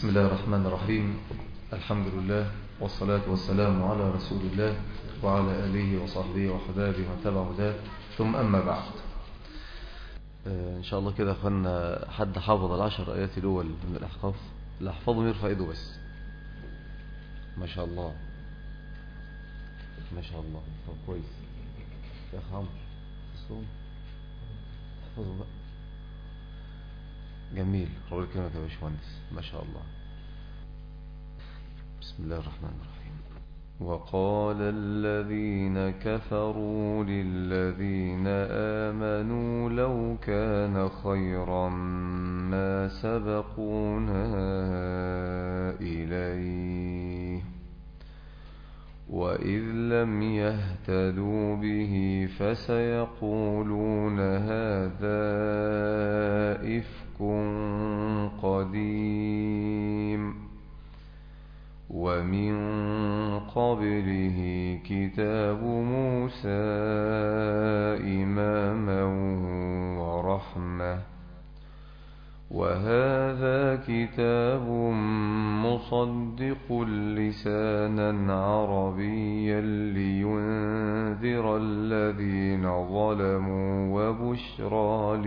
بسم الله الرحمن الرحيم الحمد لله والصلاة والسلام على رسول الله وعلى آله وصحبه وحبابه وتبع هداه ثم أما بعد إن شاء الله كده أخوانا حد حافظ العشر آيات الأول من الأحقاف اللي أحفظهم يرفع إيده بس ما شاء الله ما شاء الله طب كويس يا أخ عمرو حفظهم احفظوا بقى جميل رب الكلمة يا باشمهندس ما شاء الله بسم الله الرحمن الرحيم وقال الذين كفروا للذين آمنوا لو كان خيرا ما سبقونا إليه وإذ لم يهتدوا به فسيقولون هذا إفك قديم ومن قبله كتاب موسى إماما ورحمة وهذا كتاب مصدق لسانا عربيا لينذر الذين ظلموا وبشرى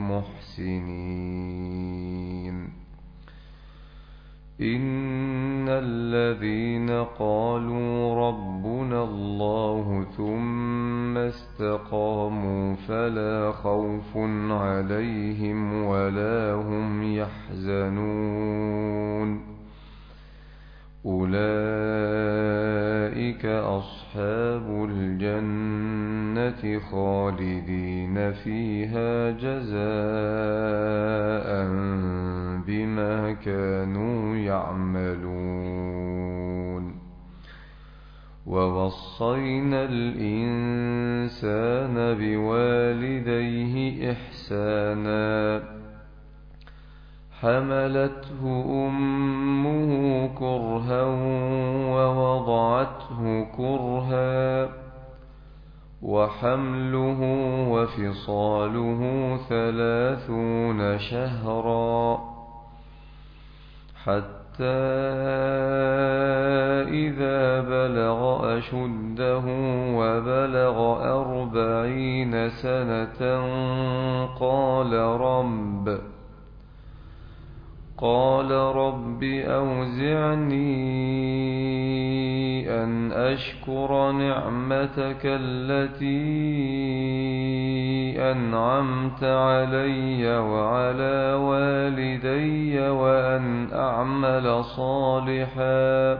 للمحسنين إن الذين قالوا ربنا الله ثم استقاموا فلا خوف عليهم ولا هم يحزنون أولئك أصحاب الجنة خالدين فيها جزاء بما كانوا يعملون ووصينا الإنسان بوالديه إحسانا حملته أمه كرها ووضعته كرها وحمله وفصاله ثلاثون شهرا حتى إذا بلغ أشده وبلغ أربعين سنة قال رب قال رب أوزعني أن أشكر نعمتك التي أنعمت علي وعلى والدي وأن أعمل صالحا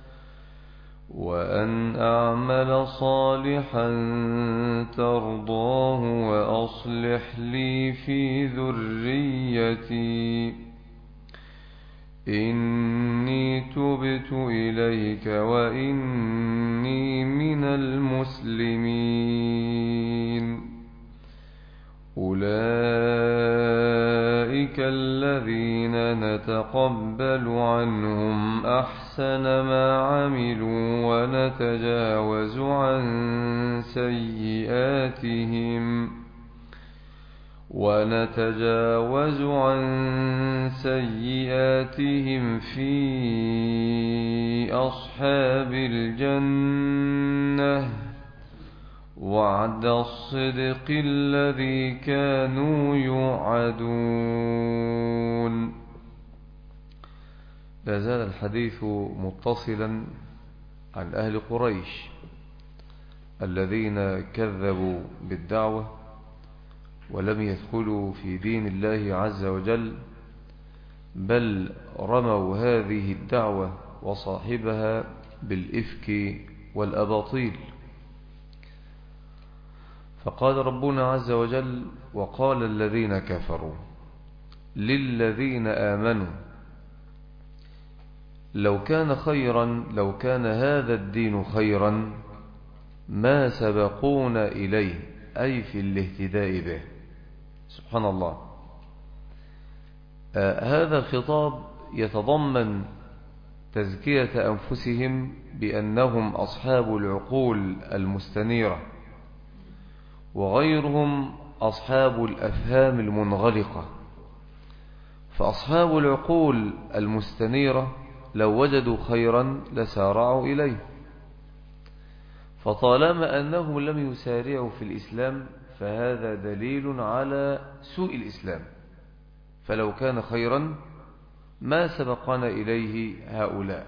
وأن أعمل صالحا ترضاه وأصلح لي في ذريتي إني تبت إليك وإني من المسلمين أولئك الذين نتقبل عنهم أحسن ما عملوا ونتجاوز عن سيئاتهم ونتجاوز عن سيئاتهم في أصحاب الجنة وعد الصدق الذي كانوا يوعدون لا زال الحديث متصلا عن أهل قريش الذين كذبوا بالدعوة ولم يدخلوا في دين الله عز وجل بل رموا هذه الدعوة وصاحبها بالإفك والأباطيل فقال ربنا عز وجل وقال الذين كفروا للذين آمنوا لو كان خيرا لو كان هذا الدين خيرا ما سبقونا إليه أي في الاهتداء به سبحان الله آه هذا الخطاب يتضمن تزكية أنفسهم بأنهم أصحاب العقول المستنيرة وغيرهم أصحاب الأفهام المنغلقة فأصحاب العقول المستنيرة لو وجدوا خيرا لسارعوا إليه فطالما أنهم لم يسارعوا في الإسلام فهذا دليل على سوء الإسلام فلو كان خيرا ما سبقنا إليه هؤلاء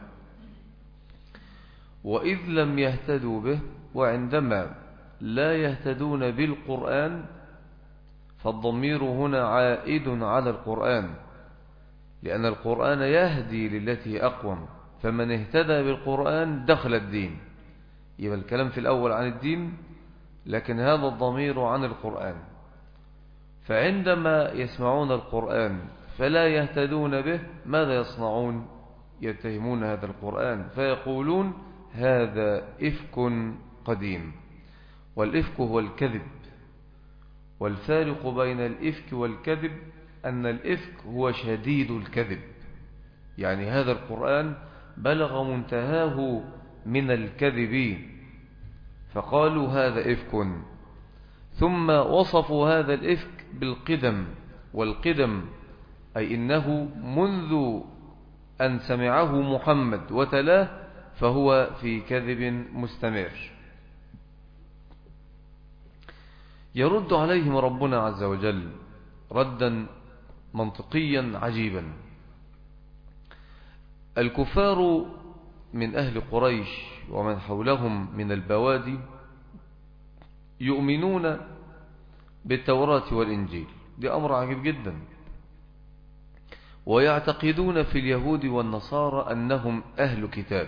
وإذ لم يهتدوا به وعندما لا يهتدون بالقرآن فالضمير هنا عائد على القرآن لأن القرآن يهدي للتي أقوم فمن اهتدى بالقرآن دخل الدين يبقى الكلام في الأول عن الدين لكن هذا الضمير عن القرآن فعندما يسمعون القرآن فلا يهتدون به ماذا يصنعون يتهمون هذا القرآن فيقولون هذا إفك قديم والإفك هو الكذب والفارق بين الإفك والكذب أن الإفك هو شديد الكذب يعني هذا القرآن بلغ منتهاه من الكذب فقالوا هذا إفك ثم وصفوا هذا الإفك بالقدم والقدم أي إنه منذ أن سمعه محمد وتلاه فهو في كذب مستمر يرد عليهم ربنا عز وجل ردا منطقيا عجيبا الكفار من أهل قريش ومن حولهم من البوادي يؤمنون بالتوراة والإنجيل دي أمر عجيب جدا ويعتقدون في اليهود والنصارى أنهم أهل كتاب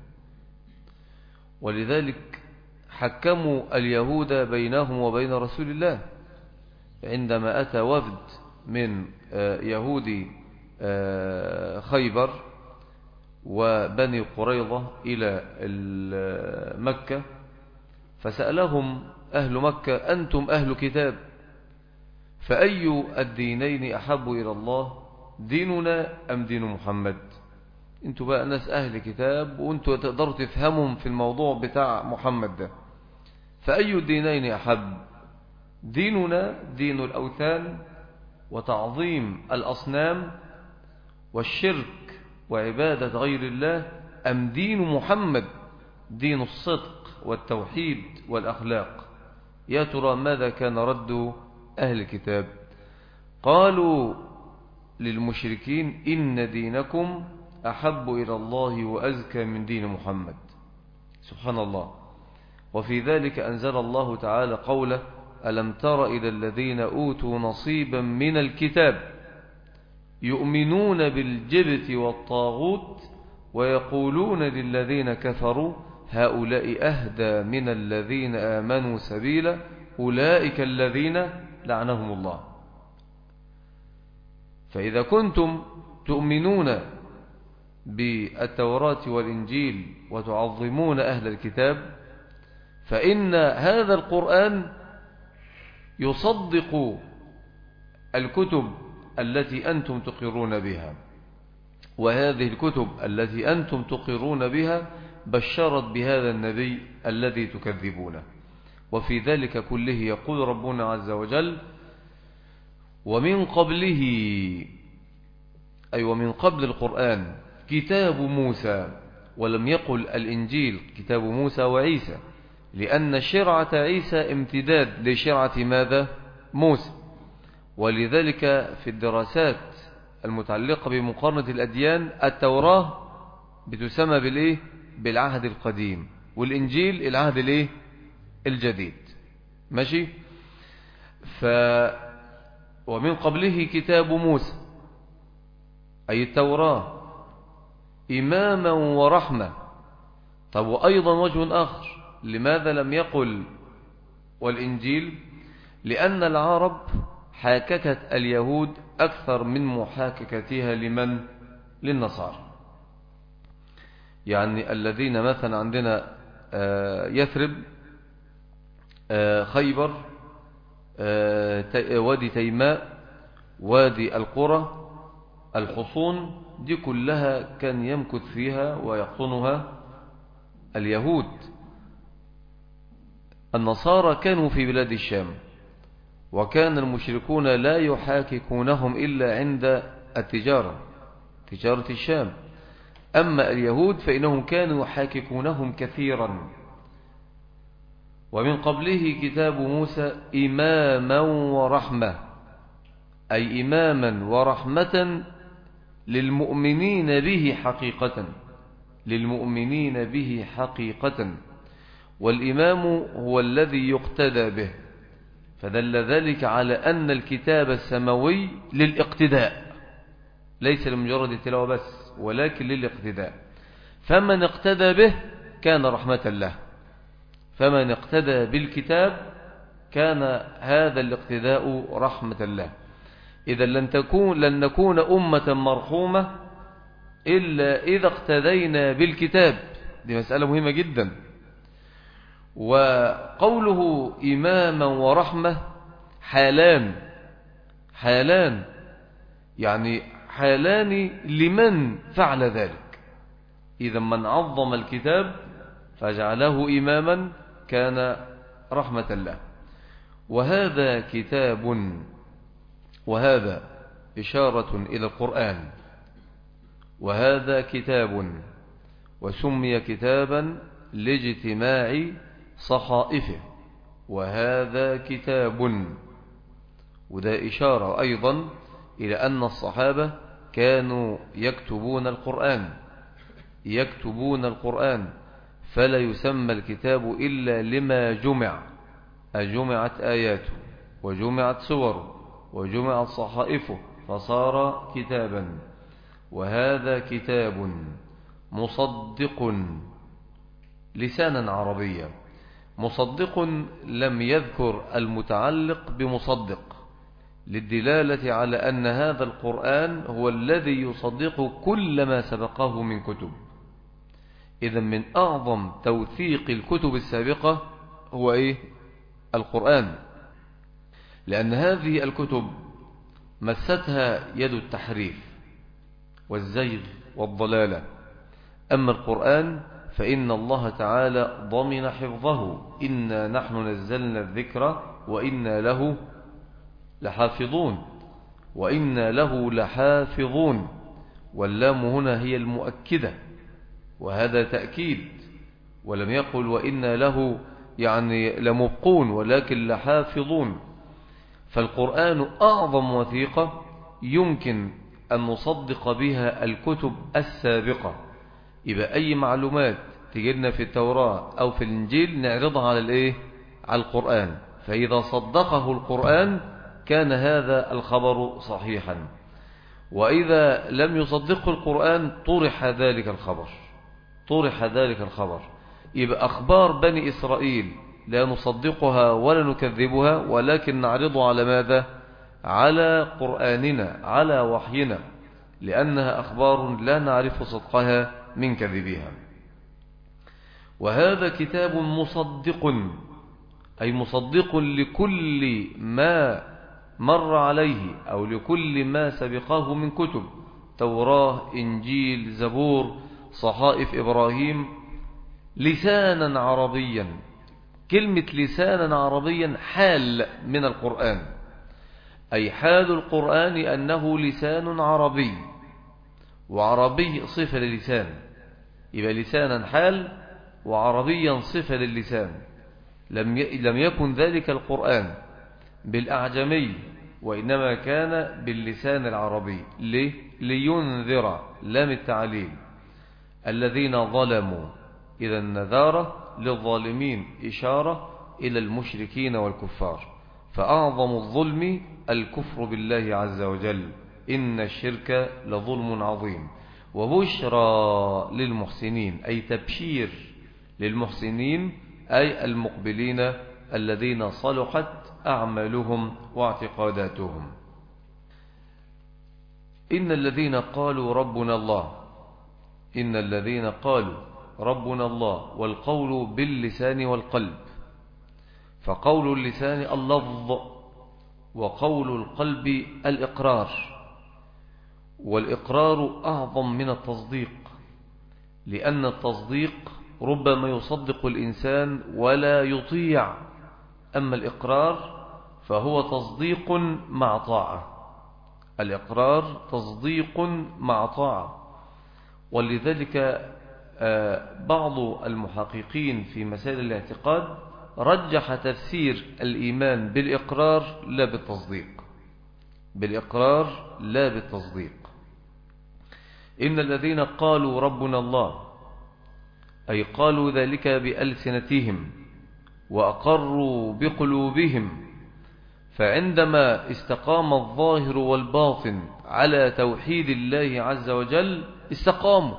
ولذلك حكموا اليهود بينهم وبين رسول الله عندما أتى وفد من آه، يهود آه، خيبر وبني قريظة إلى مكة فسألهم أهل مكة أنتم أهل كتاب فأي الدينين أحب إلى الله ديننا أم دين محمد انتوا بقى ناس أهل كتاب وانتوا تقدروا تفهمهم في الموضوع بتاع محمد ده فأي الدينين أحب ديننا دين الأوثان وتعظيم الأصنام والشرك وعبادة غير الله أم دين محمد دين الصدق والتوحيد والأخلاق يا ترى ماذا كان رد أهل الكتاب قالوا للمشركين إن دينكم أحب إلى الله وأزكى من دين محمد سبحان الله وفي ذلك أنزل الله تعالى قوله ألم تر إلى الذين أوتوا نصيبا من الكتاب يؤمنون بالجبت والطاغوت ويقولون للذين كفروا هؤلاء أهدى من الذين آمنوا سبيلا أولئك الذين لعنهم الله فإذا كنتم تؤمنون بالتوراة والإنجيل وتعظمون أهل الكتاب فإن هذا القرآن يصدق الكتب التي أنتم تقرون بها وهذه الكتب التي أنتم تقرون بها بشرت بهذا النبي الذي تكذبونه وفي ذلك كله يقول ربنا عز وجل ومن قبله أي ومن قبل القرآن كتاب موسى ولم يقل الإنجيل كتاب موسى وعيسى لأن شرعة عيسى امتداد لشرعة ماذا موسى ولذلك في الدراسات المتعلقة بمقارنة الأديان التوراة بتسمى بالإيه بالعهد القديم والإنجيل العهد الإيه الجديد ماشي ف ومن قبله كتاب موسى أي التوراة إماما ورحمة طب وأيضا وجه آخر لماذا لم يقل والإنجيل لأن العرب حاككت اليهود أكثر من محاككتها لمن للنصارى يعني الذين مثلا عندنا آه، يثرب آه، خيبر آه، وادي تيماء وادي القرى الحصون دي كلها كان يمكث فيها ويحصنها اليهود النصارى كانوا في بلاد الشام وكان المشركون لا يحاككونهم إلا عند التجارة تجارة الشام أما اليهود فإنهم كانوا يحاككونهم كثيرا ومن قبله كتاب موسى إماما ورحمة أي إماما ورحمة للمؤمنين به حقيقة للمؤمنين به حقيقة والإمام هو الذي يقتدى به فدل ذلك على أن الكتاب السماوي للاقتداء ليس لمجرد التلاوة بس ولكن للاقتداء فمن اقتدى به كان رحمة الله فمن اقتدى بالكتاب كان هذا الاقتداء رحمة الله إذا لن, تكون لن نكون أمة مرحومة إلا إذا اقتدينا بالكتاب دي مسألة مهمة جدا وقوله إماما ورحمة حالان حالان يعني حالان لمن فعل ذلك إذا من عظم الكتاب فجعله إماما كان رحمة الله وهذا كتاب وهذا إشارة إلى القرآن وهذا كتاب وسمي كتابا لاجتماع صحائفه وهذا كتاب وده إشارة أيضا إلى أن الصحابة كانوا يكتبون القرآن يكتبون القرآن فلا يسمى الكتاب إلا لما جمع أجمعت آياته وجمعت سوره وجمعت صحائفه فصار كتابا وهذا كتاب مصدق لسانا عربيا مصدق لم يذكر المتعلق بمصدق للدلالة على أن هذا القرآن هو الذي يصدق كل ما سبقه من كتب إذا من أعظم توثيق الكتب السابقة هو إيه؟ القرآن لأن هذه الكتب مستها يد التحريف والزيغ والضلالة أما القرآن فإن الله تعالى ضمن حفظه إنا نحن نزلنا الذكر وإنا له لحافظون وإنا له لحافظون واللام هنا هي المؤكدة وهذا تأكيد ولم يقل وإنا له يعني لمبقون ولكن لحافظون فالقرآن أعظم وثيقة يمكن أن نصدق بها الكتب السابقة يبقى أي معلومات تجدنا في التوراة أو في الإنجيل نعرضها على الإيه؟ على القرآن فإذا صدقه القرآن كان هذا الخبر صحيحا وإذا لم يصدقه القرآن طرح ذلك الخبر طرح ذلك الخبر يبقى أخبار بني إسرائيل لا نصدقها ولا نكذبها ولكن نعرض على ماذا على قرآننا على وحينا لأنها أخبار لا نعرف صدقها من كذبها وهذا كتاب مصدق أي مصدق لكل ما مر عليه أو لكل ما سبقه من كتب توراة إنجيل زبور صحائف إبراهيم لسانا عربيا كلمة لسانا عربيا حال من القرآن أي حال القرآن أنه لسان عربي وعربي صفة للسان يبقى لسانا حال وعربيا صفة للسان لم لم يكن ذلك القرآن بالأعجمي وإنما كان باللسان العربي ليه؟ لينذر لام التعليل الذين ظلموا إذا النذارة للظالمين إشارة إلى المشركين والكفار فأعظم الظلم الكفر بالله عز وجل إن الشرك لظلم عظيم وبشرى للمحسنين أي تبشير للمحسنين أي المقبلين الذين صلحت أعمالهم واعتقاداتهم إن الذين قالوا ربنا الله إن الذين قالوا ربنا الله والقول باللسان والقلب فقول اللسان اللفظ وقول القلب الإقرار والإقرار أعظم من التصديق لأن التصديق ربما يصدق الإنسان ولا يطيع أما الإقرار فهو تصديق مع طاعة الإقرار تصديق مع طاعة ولذلك آه، بعض المحققين في مسائل الاعتقاد رجح تفسير الإيمان بالإقرار لا بالتصديق بالإقرار لا بالتصديق إن الذين قالوا ربنا الله أي قالوا ذلك بألسنتهم وأقروا بقلوبهم فعندما استقام الظاهر والباطن على توحيد الله عز وجل استقاموا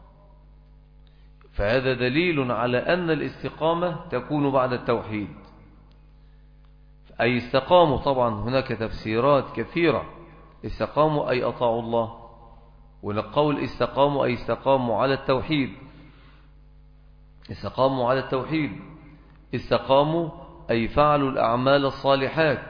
فهذا دليل على أن الاستقامة تكون بعد التوحيد أي استقاموا طبعا هناك تفسيرات كثيرة استقاموا أي أطاعوا الله ونقول استقاموا أي استقاموا على التوحيد استقاموا على التوحيد استقاموا أي فعلوا الأعمال الصالحات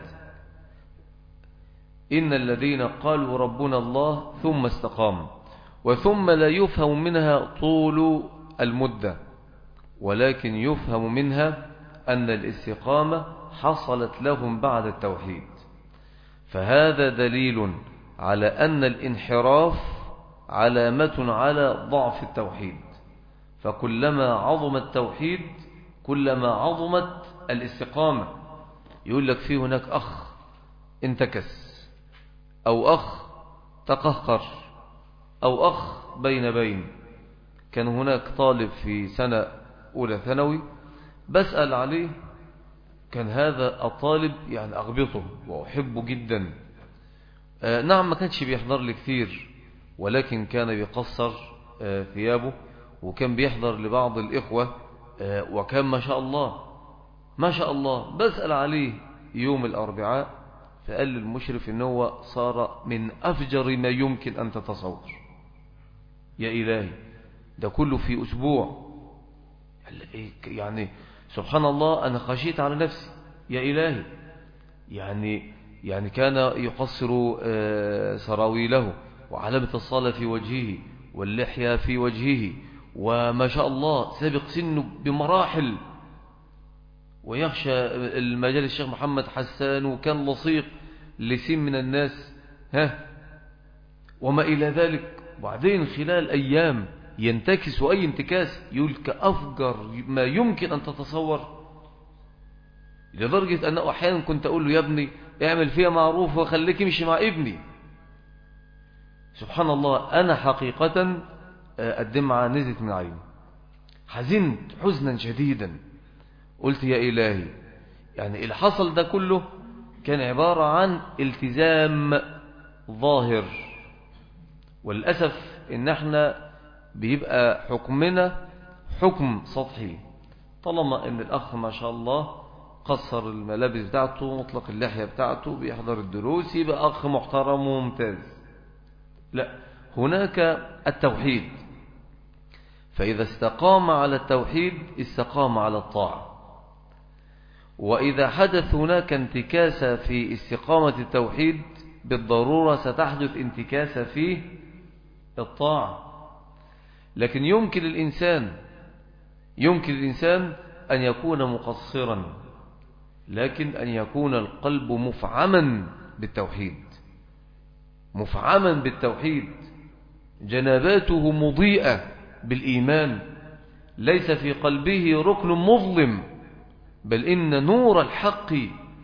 إن الذين قالوا ربنا الله ثم استقاموا وثم لا يفهم منها طول المدة ولكن يفهم منها أن الاستقامة حصلت لهم بعد التوحيد فهذا دليل على أن الانحراف علامة على ضعف التوحيد فكلما عظم التوحيد كلما عظمت الاستقامة يقول لك في هناك أخ انتكس أو أخ تقهقر أو أخ بين بين كان هناك طالب في سنة أولى ثانوي بسأل عليه كان هذا الطالب يعني أغبطه وأحبه جدا آه نعم ما كانش بيحضر لي كثير ولكن كان بيقصر آه ثيابه وكان بيحضر لبعض الإخوة آه وكان ما شاء الله ما شاء الله بسأل عليه يوم الأربعاء فقال للمشرف ان هو صار من أفجر ما يمكن أن تتصور يا إلهي ده كله في أسبوع يعني سبحان الله أنا خشيت على نفسي يا إلهي يعني يعني كان يقصر آه، سراويله وعلامة الصلاة في وجهه واللحية في وجهه وما شاء الله سابق سنه بمراحل ويخشى المجال الشيخ محمد حسان وكان لصيق لسين من الناس ها وما إلى ذلك وبعدين خلال أيام ينتكس أي انتكاس يقول كأفجر ما يمكن أن تتصور لدرجة أنه أحيانا كنت أقول له يا ابني اعمل فيها معروف وخليك يمشي مع ابني سبحان الله أنا حقيقة آه، الدمعة نزلت من عيني حزنت حزنا شديدا قلت يا إلهي يعني اللي حصل ده كله كان عبارة عن التزام ظاهر والأسف إن احنا بيبقى حكمنا حكم سطحي طالما ان الأخ ما شاء الله قصر الملابس بتاعته مطلق اللحية بتاعته بيحضر الدروس يبقى أخ محترم وممتاز لا هناك التوحيد فإذا استقام على التوحيد استقام على الطاعة وإذا حدث هناك انتكاسة في استقامة التوحيد بالضرورة ستحدث انتكاسة في الطاعة لكن يمكن الإنسان يمكن الإنسان أن يكون مقصرا لكن أن يكون القلب مفعما بالتوحيد مفعما بالتوحيد جنباته مضيئة بالإيمان ليس في قلبه ركن مظلم بل إن نور الحق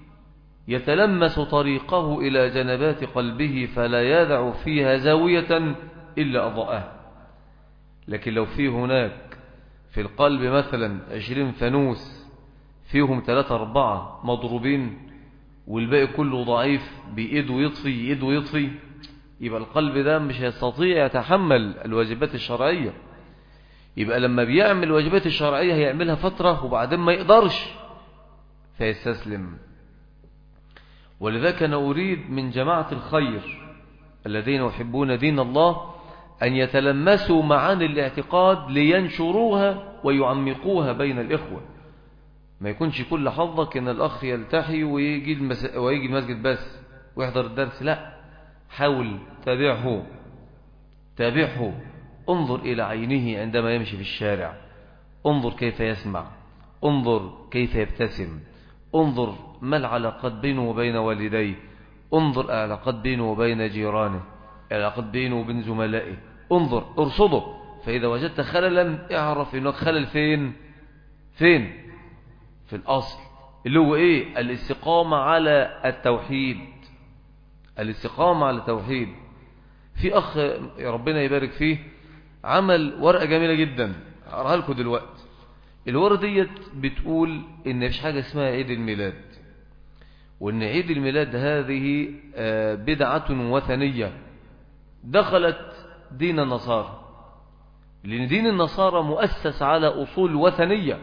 يتلمس طريقه إلى جنبات قلبه فلا يدع فيها زاوية إلا أضاءه لكن لو في هناك في القلب مثلا عشرين فانوس فيهم ثلاثة أربعة مضروبين والباقي كله ضعيف بإيد ويطفي إيد ويطفي يبقى القلب ده مش هيستطيع يتحمل الواجبات الشرعية يبقى لما بيعمل الواجبات الشرعية هيعملها فترة وبعدين ما يقدرش فيستسلم ولذلك أنا أريد من جماعة الخير الذين يحبون دين الله أن يتلمسوا معاني الاعتقاد لينشروها ويعمقوها بين الإخوة ما يكونش كل حظك أن الأخ يلتحي ويجي, المس... ويجي المسجد بس ويحضر الدرس لا حاول تابعه تابعه انظر إلى عينه عندما يمشي في الشارع انظر كيف يسمع انظر كيف يبتسم انظر ما العلاقات بينه وبين والديه انظر العلاقات بينه وبين جيرانه العلاقات بينه وبين زملائه انظر ارصده فإذا وجدت خللا اعرف انك خلل فين فين في الأصل اللي هو ايه الاستقامة على التوحيد الاستقامة على التوحيد في أخ ربنا يبارك فيه عمل ورقة جميلة جدا أقرأها لكم دلوقتي الورقة ديت بتقول إن مفيش حاجة اسمها عيد الميلاد وإن عيد الميلاد هذه آه، بدعة وثنية دخلت دين النصارى لأن دين النصارى مؤسس على أصول وثنية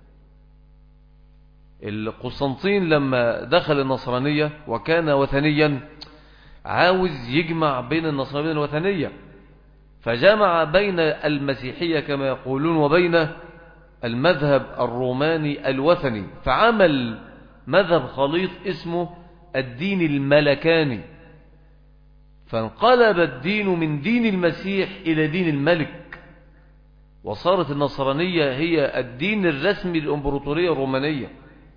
القسطنطين لما دخل النصرانية وكان وثنيا عاوز يجمع بين النصرانية الوثنية فجمع بين المسيحية كما يقولون وبين المذهب الروماني الوثني فعمل مذهب خليط اسمه الدين الملكاني فانقلب الدين من دين المسيح إلى دين الملك وصارت النصرانية هي الدين الرسمي للإمبراطورية الرومانية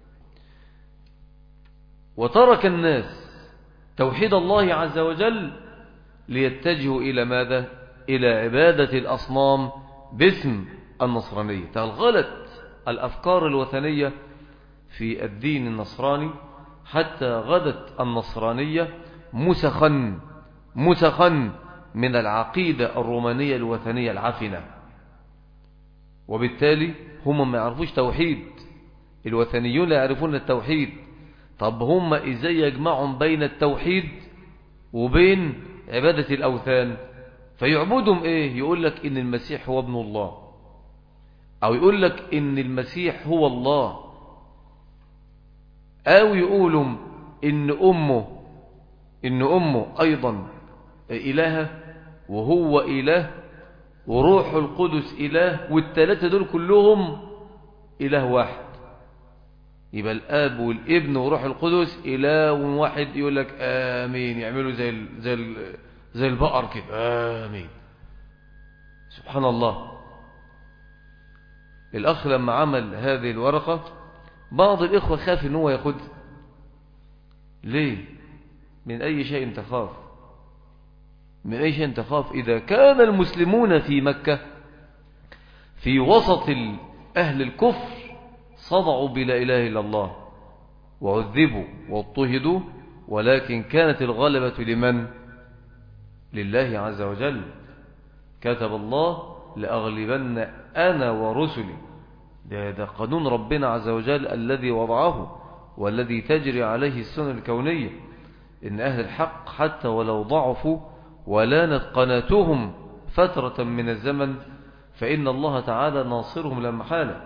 وترك الناس توحيد الله عز وجل ليتجهوا إلى ماذا إلى عبادة الأصنام باسم النصرانية تغلت الأفكار الوثنية في الدين النصراني حتى غدت النصرانية مسخا مسخا من العقيدة الرومانية الوثنية العفنة وبالتالي هم ما يعرفوش توحيد الوثنيون لا يعرفون التوحيد طب هم ازاي يجمعهم بين التوحيد وبين عبادة الأوثان فيعبدهم ايه يقول لك ان المسيح هو ابن الله او يقول لك ان المسيح هو الله او يقولوا ان امه ان امه ايضا الهه وهو اله وروح القدس اله والثلاثه دول كلهم اله واحد يبقى الاب والابن وروح القدس اله واحد يقول لك امين يعملوا زي ال زي ال زي البقر كده امين سبحان الله الأخ لما عمل هذه الورقة بعض الإخوة خاف ان هو ياخدها ليه من أي شيء تخاف من أي شيء تخاف إذا كان المسلمون في مكة في وسط أهل الكفر صدعوا بلا إله إلا الله وعذبوا واضطهدوا ولكن كانت الغلبة لمن لله عز وجل كتب الله لأغلبن أنا ورسلي ده, ده قانون ربنا عز وجل الذي وضعه والذي تجري عليه السنة الكونية إن أهل الحق حتى ولو ضعفوا ولانت قناتهم فترة من الزمن فإن الله تعالى ناصرهم لا محالة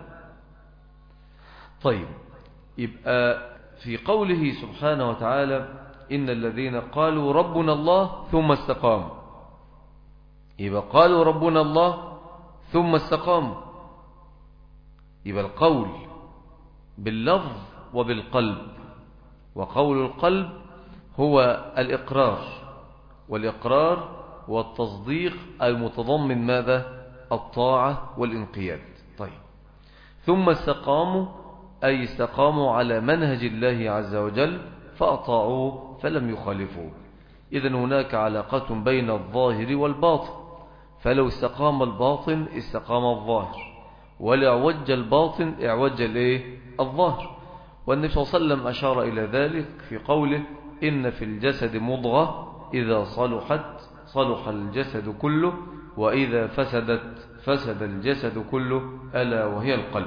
طيب يبقى في قوله سبحانه وتعالى إن الذين قالوا ربنا الله ثم استقاموا يبقى قالوا ربنا الله ثم استقاموا يبقى القول باللفظ وبالقلب وقول القلب هو الإقرار والإقرار والتصديق المتضمن ماذا الطاعة والانقياد طيب ثم استقاموا أي استقاموا على منهج الله عز وجل فأطاعوه فلم يخالفوه إذن هناك علاقة بين الظاهر والباطن فلو استقام الباطن استقام الظاهر ولا اعوج الباطن اعوج الايه الظاهر والنبي صلى الله عليه وسلم أشار إلى ذلك في قوله إن في الجسد مضغة إذا صلحت صلح الجسد كله وإذا فسدت فسد الجسد كله ألا وهي القلب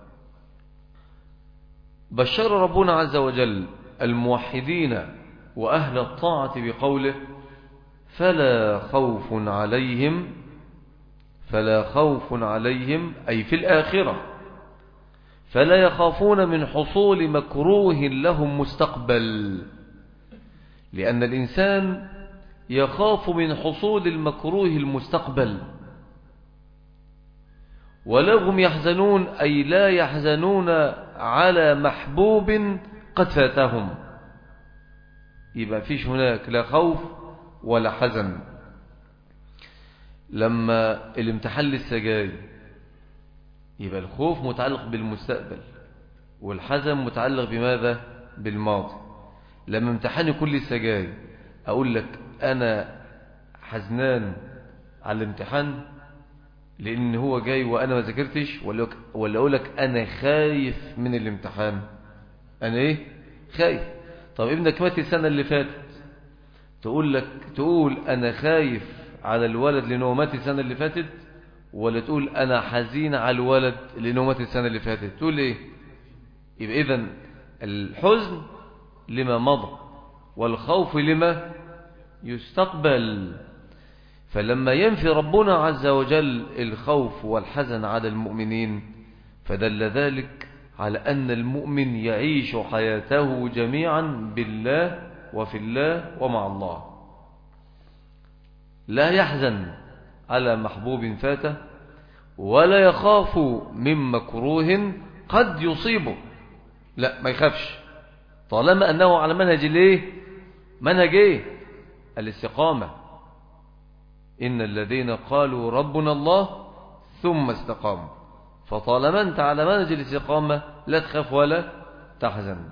بشر ربنا عز وجل الموحدين وأهل الطاعة بقوله فلا خوف عليهم فلا خوف عليهم أي في الآخرة فلا يخافون من حصول مكروه لهم مستقبل لأن الإنسان يخاف من حصول المكروه المستقبل ولهم يحزنون أي لا يحزنون على محبوب قد فاتهم يبقى فيش هناك لا خوف ولا حزن لما الامتحان لسه جاي يبقى الخوف متعلق بالمستقبل والحزن متعلق بماذا بالماضي لما امتحاني كل لسه جاي اقول لك انا حزنان على الامتحان لان هو جاي وانا ما ذاكرتش ولا ولا اقول لك انا خايف من الامتحان انا ايه خايف طب ابنك مات السنه اللي فاتت تقول لك تقول انا خايف على الولد لانه مات السنه اللي فاتت ولا تقول انا حزين على الولد لانه مات السنه اللي فاتت تقول ايه يبقى اذا الحزن لما مضى والخوف لما يستقبل فلما ينفي ربنا عز وجل الخوف والحزن على المؤمنين فدل ذلك على أن المؤمن يعيش حياته جميعا بالله وفي الله ومع الله لا يحزن على محبوب فاته ولا يخاف من مكروه قد يصيبه لا ما يخافش طالما أنه على منهج الايه منهج ايه الاستقامة إن الذين قالوا ربنا الله ثم استقاموا فطالما أنت على منهج الاستقامة لا تخاف ولا تحزن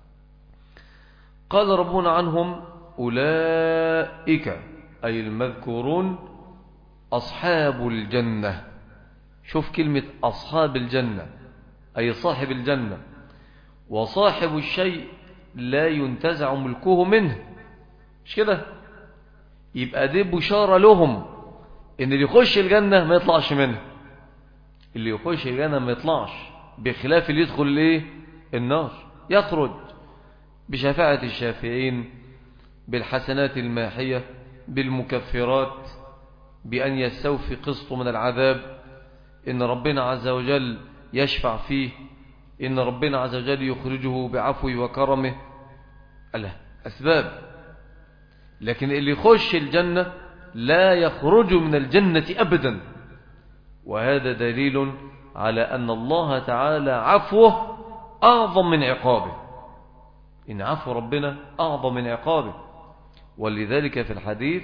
قال ربنا عنهم أولئك أي المذكورون أصحاب الجنة شوف كلمة أصحاب الجنة أي صاحب الجنة وصاحب الشيء لا ينتزع ملكه منه مش كده يبقى دي بشارة لهم ان اللي يخش الجنة ما يطلعش منها اللي يخش الجنة ما يطلعش بخلاف اللي يدخل ليه النار يخرج بشفاعة الشافعين بالحسنات الماحية بالمكفرات بأن يستوفي قسط من العذاب إن ربنا عز وجل يشفع فيه إن ربنا عز وجل يخرجه بعفوه وكرمه ألا أسباب لكن اللي يخش الجنة لا يخرج من الجنة أبدا وهذا دليل على أن الله تعالى عفوه أعظم من عقابه إن عفو ربنا أعظم من عقابه ولذلك في الحديث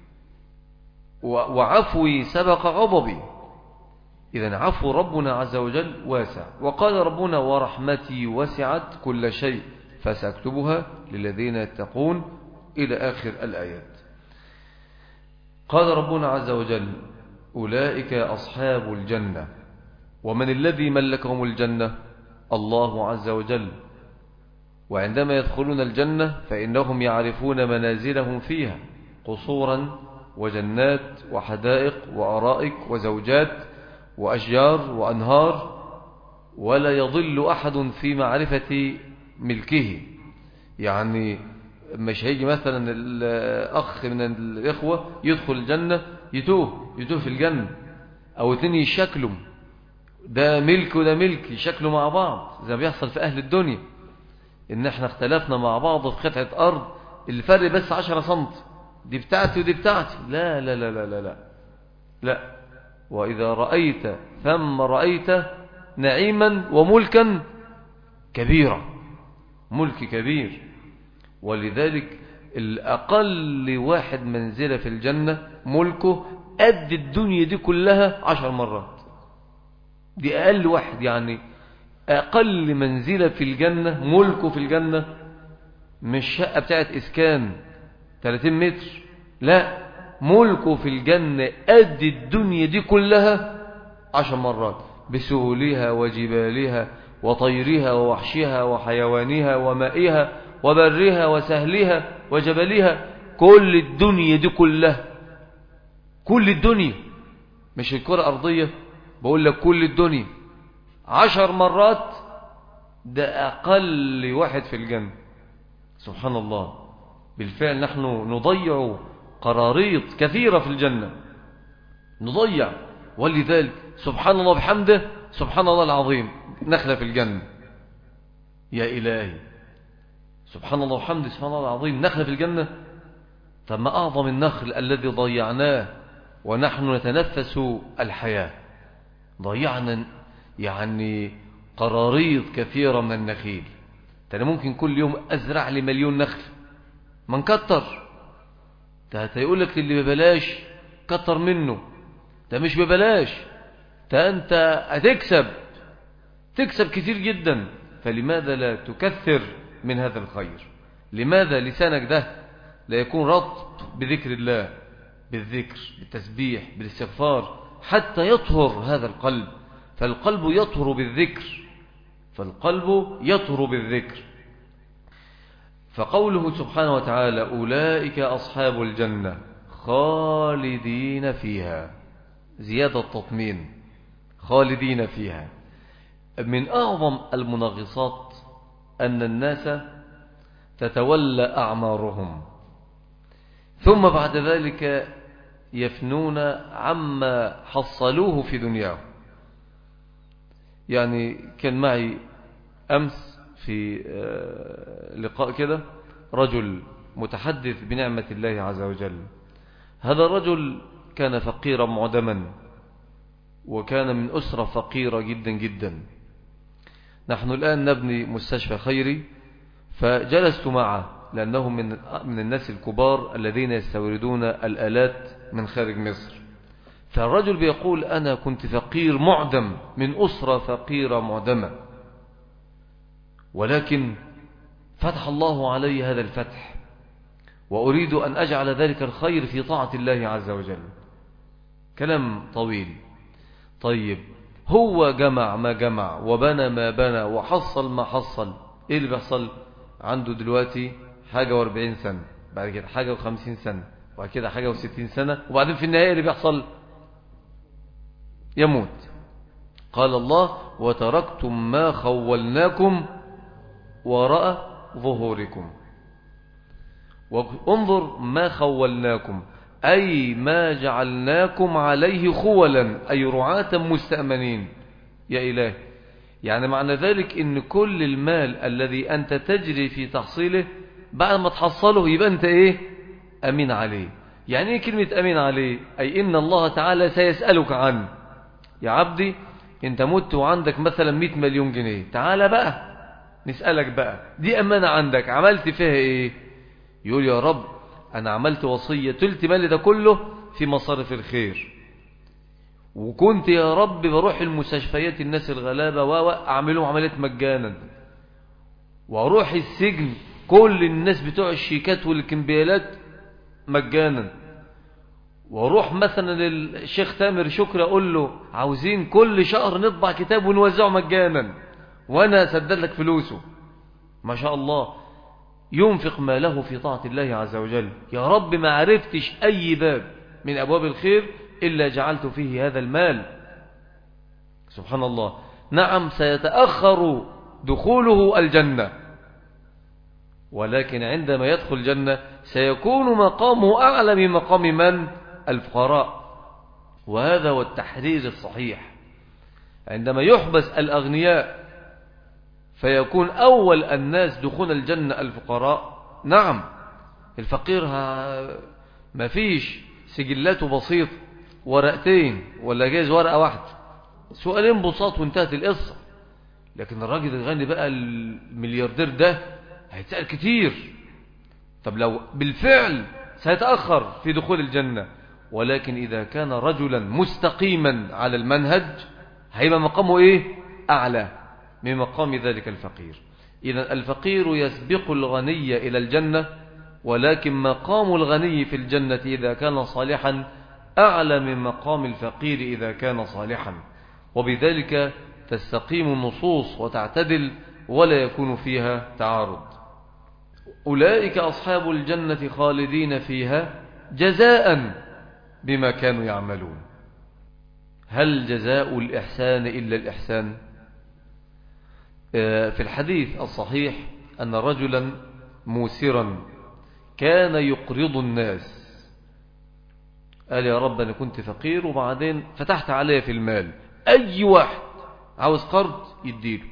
وعفوي سبق غضبي إذا عفو ربنا عز وجل واسع وقال ربنا ورحمتي وسعت كل شيء فسأكتبها للذين يتقون إلى آخر الآيات قال ربنا عز وجل أولئك أصحاب الجنة ومن الذي ملكهم الجنة الله عز وجل وعندما يدخلون الجنة فإنهم يعرفون منازلهم فيها قصورا وجنات وحدائق وأرائك وزوجات وأشجار وأنهار ولا يضل أحد في معرفة ملكه يعني مش هيجي مثلا الأخ من الإخوة يدخل الجنة يتوه يتوه في الجنة أو اتنين يشكلوا ده ملك وده ملك يشكلوا مع بعض زي ما بيحصل في أهل الدنيا إن احنا اختلفنا مع بعض في قطعة أرض الفرق بس عشرة سنت دي بتاعتي ودي بتاعتي لا لا لا لا لا لا, لا. وإذا رأيت ثم رأيت نعيما وملكا كبيرا ملك كبير ولذلك الأقل واحد منزلة في الجنة ملكه قد الدنيا دي كلها عشر مرات دي أقل واحد يعني أقل منزلة في الجنة ملكه في الجنة مش شقة بتاعت إسكان 30 متر لا ملكه في الجنة قد الدنيا دي كلها عشر مرات بسهولها وجبالها وطيرها ووحشها وحيوانها ومائها وبرها وسهلها وجبلها كل الدنيا دي كلها كل الدنيا مش الكرة أرضية بقول لك كل الدنيا عشر مرات ده أقل واحد في الجنة سبحان الله بالفعل نحن نضيع قراريط كثيرة في الجنة نضيع ولذلك سبحان الله بحمده سبحان الله العظيم نخلة في الجنة يا إلهي سبحان الله وحمده سبحان الله العظيم نخلة في الجنة طب ما أعظم النخل الذي ضيعناه ونحن نتنفس الحياة ضيعنا يعني قراريط كثيرة من النخيل أنا ممكن كل يوم أزرع لي مليون نخل ما نكتر ده هيقول لك اللي ببلاش كتر منه ده مش ببلاش ده أنت هتكسب تكسب كثير جدا فلماذا لا تكثر من هذا الخير لماذا لسانك ده لا يكون رط بذكر الله بالذكر بالتسبيح بالاستغفار حتى يطهر هذا القلب فالقلب يطهر بالذكر فالقلب يطهر بالذكر فقوله سبحانه وتعالى أولئك أصحاب الجنة خالدين فيها زيادة تطمين خالدين فيها من أعظم المنغصات أن الناس تتولى أعمارهم ثم بعد ذلك يفنون عما حصلوه في دنياهم يعني كان معي أمس في آه، لقاء كده رجل متحدث بنعمة الله عز وجل هذا الرجل كان فقيرا معدما وكان من أسرة فقيرة جدا جدا نحن الآن نبني مستشفى خيري فجلست معه لأنه من من الناس الكبار الذين يستوردون الآلات من خارج مصر فالرجل بيقول أنا كنت فقير معدم من أسرة فقيرة معدمة ولكن فتح الله علي هذا الفتح وأريد أن أجعل ذلك الخير في طاعة الله عز وجل كلام طويل طيب هو جمع ما جمع وبنى ما بنى وحصل ما حصل ايه اللي بيحصل عنده دلوقتي حاجة واربعين سنة بعد كده حاجة وخمسين سنة وبعد كده حاجة وستين سنة وبعدين في النهاية اللي بيحصل يموت قال الله وتركتم ما خولناكم وراء ظهوركم وانظر ما خولناكم أي ما جعلناكم عليه خولا أي رعاة مستأمنين يا إله يعني معنى ذلك ان كل المال الذي أنت تجري في تحصيله بعد ما تحصله يبقى أنت إيه أمين عليه يعني إيه كلمة أمين عليه أي إن الله تعالى سيسألك عنه يا عبدي أنت مت وعندك مثلا 100 مليون جنيه تعالى بقى نسألك بقى دي أمانة عندك عملت فيها إيه يقول يا رب أنا عملت وصية تلت مالي ده كله في مصارف الخير وكنت يا رب بروح المستشفيات الناس الغلابة وأعملهم عمليات مجانا واروح السجن كل الناس بتوع الشيكات والكمبيالات مجانا واروح مثلا للشيخ تامر شكري اقول له عاوزين كل شهر نطبع كتاب ونوزعه مجانا وانا اسدد لك فلوسه ما شاء الله ينفق ماله في طاعة الله عز وجل يا رب ما عرفتش اي باب من ابواب الخير الا جعلت فيه هذا المال سبحان الله نعم سيتأخر دخوله الجنة ولكن عندما يدخل الجنة سيكون مقامه أعلى من مقام من؟ الفقراء وهذا هو التحرير الصحيح عندما يحبس الأغنياء فيكون أول الناس دخول الجنة الفقراء نعم الفقير ما فيش سجلاته بسيط ورقتين ولا جايز ورقة واحدة سؤالين بساط وانتهت القصة لكن الراجل الغني بقى الملياردير ده هيتسأل كتير طب لو بالفعل سيتأخر في دخول الجنة ولكن إذا كان رجلا مستقيما على المنهج هيبقى مقامه إيه أعلى من مقام ذلك الفقير إذا الفقير يسبق الغني إلى الجنة ولكن مقام الغني في الجنة إذا كان صالحا أعلى من مقام الفقير إذا كان صالحا وبذلك تستقيم النصوص وتعتدل ولا يكون فيها تعارض أولئك أصحاب الجنة خالدين فيها جزاء بما كانوا يعملون هل جزاء الإحسان إلا الإحسان آه، في الحديث الصحيح أن رجلا موسرا كان يقرض الناس قال يا رب أنا كنت فقير وبعدين فتحت علي في المال أي واحد عاوز قرض يديله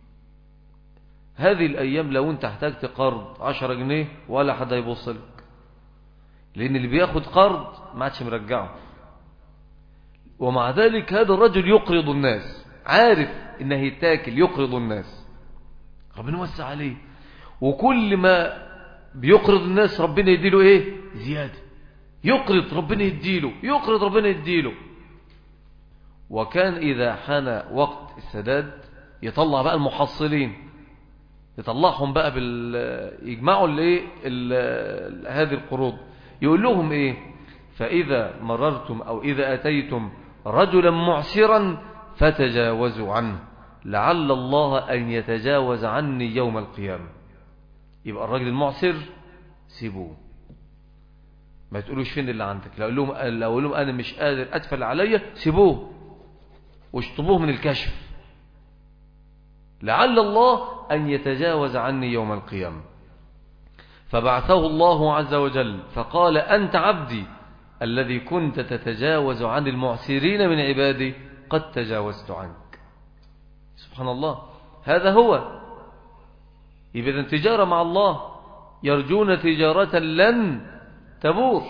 هذه الأيام لو أنت احتاجت قرض عشرة جنيه ولا حد هيبص لك لأن اللي بياخد قرض ما عادش مرجعه ومع ذلك هذا الرجل يقرض الناس عارف انه يتاكل يقرض الناس ربنا وسع عليه وكل ما بيقرض الناس ربنا يديله ايه زيادة يقرض ربنا يديله يقرض ربنا يديله وكان إذا حان وقت السداد يطلع بقى المحصلين يطلعهم بقى بال يجمعوا الايه هذه القروض يقول لهم ايه فإذا مررتم أو إذا أتيتم رجلا معسرا فتجاوزوا عنه لعل الله أن يتجاوز عني يوم القيامة يبقى الراجل المعسر سيبوه ما تقولوش فين اللي عندك لو لهم لو لهم انا مش قادر ادفل عليا سيبوه واشطبوه من الكشف لعل الله أن يتجاوز عني يوم القيامة فبعثه الله عز وجل فقال أنت عبدي الذي كنت تتجاوز عن المعسرين من عبادي قد تجاوزت عنك سبحان الله هذا هو إذا تجارة مع الله يرجون تجارة لن تبور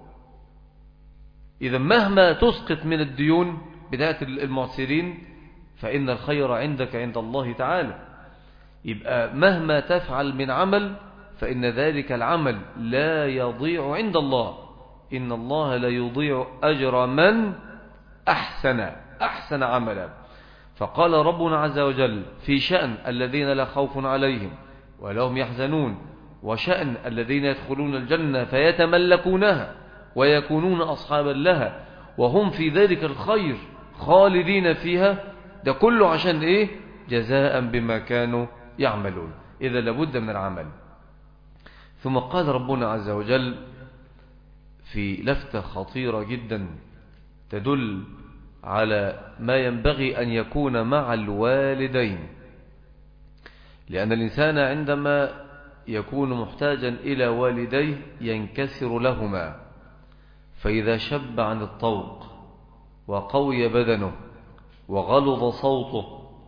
إذا مهما تسقط من الديون بداية المعسرين فإن الخير عندك عند الله تعالى يبقى مهما تفعل من عمل فإن ذلك العمل لا يضيع عند الله إن الله لا يضيع أجر من أحسن أحسن عملا فقال ربنا عز وجل في شأن الذين لا خوف عليهم ولهم يحزنون وشأن الذين يدخلون الجنة فيتملكونها ويكونون أصحابا لها وهم في ذلك الخير خالدين فيها ده كله عشان ايه جزاء بما كانوا يعملون إذا لابد من العمل ثم قال ربنا عز وجل في لفتة خطيرة جدا تدل على ما ينبغي أن يكون مع الوالدين لأن الإنسان عندما يكون محتاجا إلى والديه ينكسر لهما فإذا شب عن الطوق وقوي بدنه وغلظ صوته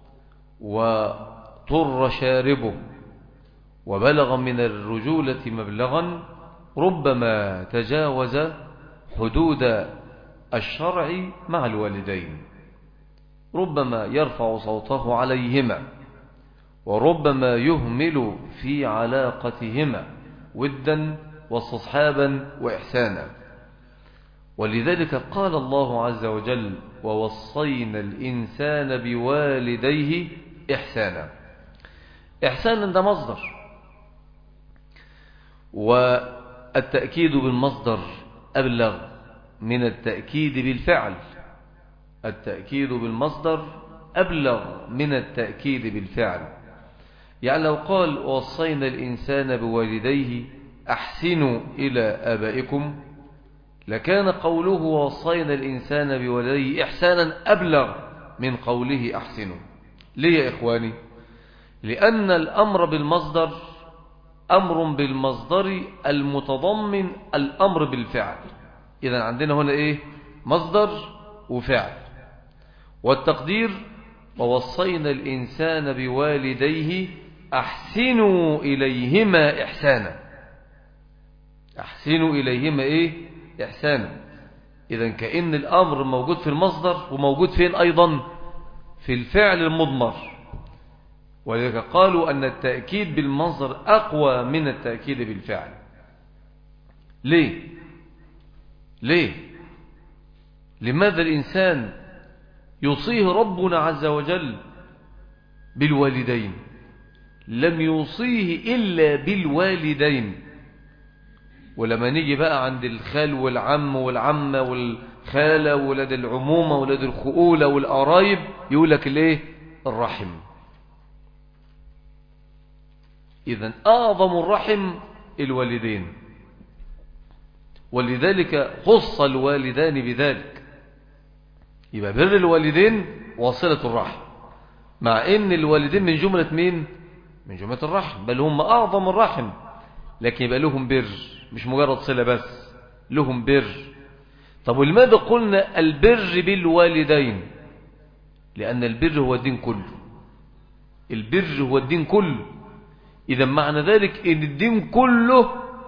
وطر شاربه وبلغ من الرجولة مبلغا ربما تجاوز حدود الشرع مع الوالدين ربما يرفع صوته عليهما وربما يهمل في علاقتهما ودا واستصحابا وإحسانا ولذلك قال الله عز وجل ووصينا الإنسان بوالديه إحسانا إحسانا ده مصدر والتأكيد بالمصدر أبلغ من التأكيد بالفعل التأكيد بالمصدر أبلغ من التأكيد بالفعل يعني لو قال وصينا الإنسان بوالديه أحسنوا إلى أبائكم لكان قوله وصينا الإنسان بولديه إحسانا أبلغ من قوله أحسنوا ليه يا إخواني لأن الأمر بالمصدر أمر بالمصدر المتضمن الأمر بالفعل إذا عندنا هنا إيه مصدر وفعل والتقدير ووصينا الإنسان بوالديه أحسنوا إليهما إحسانا أحسنوا إليهما إيه إحسانا إذا كأن الأمر موجود في المصدر وموجود فين أيضا في الفعل المضمر ولذلك قالوا أن التأكيد بالمصدر أقوى من التأكيد بالفعل ليه ليه لماذا الإنسان يوصيه ربنا عز وجل بالوالدين لم يوصيه إلا بالوالدين ولما نيجي بقى عند الخال والعم والعمة والخالة وولاد العمومة وولاد الخؤولة والقرايب يقول لك الايه الرحم إذا أعظم الرحم الوالدين ولذلك خص الوالدان بذلك يبقى بر الوالدين واصلة الرحم مع ان الوالدين من جملة مين من جملة الرحم بل هم أعظم الرحم لكن يبقى لهم بر مش مجرد صلة بس لهم بر طب ولماذا قلنا البر بالوالدين لأن البر هو الدين كله البر هو الدين كله إذا معنى ذلك إن الدين كله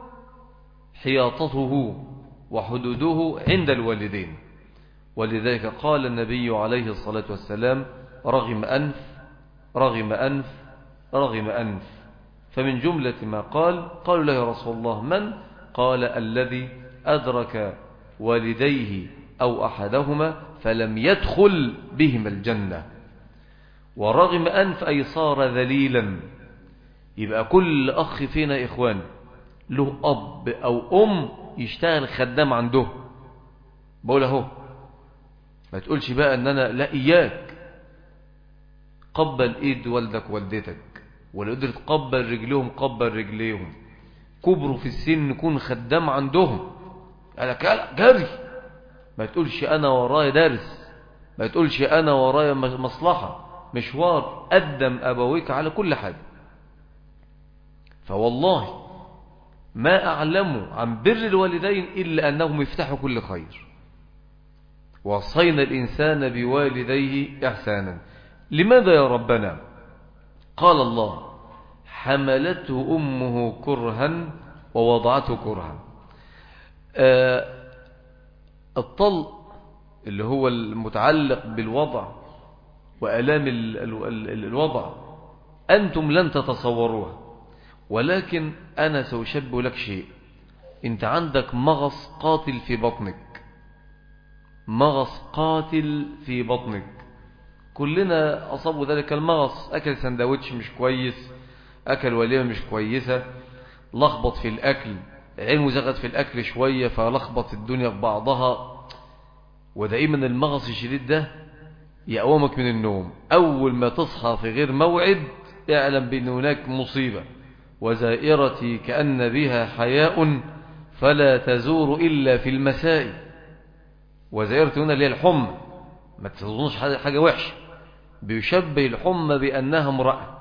حياطته وحدوده عند الوالدين ولذلك قال النبي عليه الصلاة والسلام رغم أنف رغم أنف رغم أنف فمن جملة ما قال قالوا له يا رسول الله من قال الذي أدرك والديه أو أحدهما فلم يدخل بهما الجنة ورغم أنف أي صار ذليلا يبقى كل أخ فينا إخوان له أب أو أم يشتغل خدام عنده بقول اهو ما تقولش بقى ان انا لا اياك قبل ايد والدك والدتك ولا قدر تقبل رجليهم قبل رجليهم كبروا في السن كون خدام عندهم قالك جري ما تقولش انا ورايا درس ما تقولش انا ورايا مصلحة مشوار قدم ابويك على كل حاجة فوالله ما أعلم عن بر الوالدين إلا أنهم يفتحوا كل خير وصينا الإنسان بوالديه إحسانا لماذا يا ربنا قال الله حملته أمه كرها ووضعته كرها آه الطلق اللي هو المتعلق بالوضع وألام الوضع أنتم لن تتصوروها ولكن أنا سأشبه لك شيء أنت عندك مغص قاتل في بطنك مغص قاتل في بطنك كلنا أصابوا ذلك المغص أكل سندوتش مش كويس أكل وليمة مش كويسة لخبط في الأكل عينه زغت في الأكل شوية فلخبط الدنيا في بعضها ودائما المغص الشديد ده يقومك من النوم أول ما تصحى في غير موعد اعلم بأن هناك مصيبة وزائرتي كأن بها حياء فلا تزور إلا في المساء وزائرتي هنا اللي هي الحمى ما تظنش حاجة وحشة بيشبه الحمى بأنها امرأة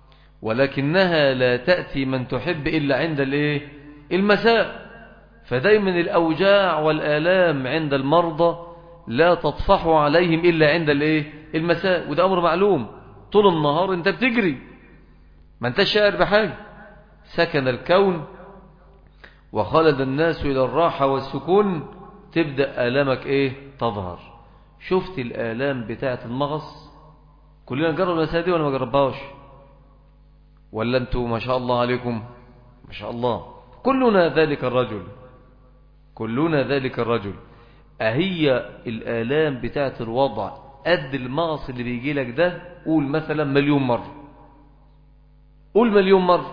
ولكنها لا تأتي من تحب إلا عند الايه المساء فدايما الأوجاع والآلام عند المرضى لا تطفح عليهم إلا عند الايه المساء وده أمر معلوم طول النهار انت بتجري ما انت شاعر بحاجة سكن الكون وخلد الناس إلى الراحة والسكون تبدأ آلامك إيه تظهر شفت الآلام بتاعة المغص كلنا نجرب المسألة دي ولا ما جربهاش ولا انتوا ما شاء الله عليكم ما شاء الله كلنا ذلك الرجل كلنا ذلك الرجل أهي الآلام بتاعة الوضع قد المغص اللي بيجي لك ده قول مثلا مليون مرة قول مليون مرة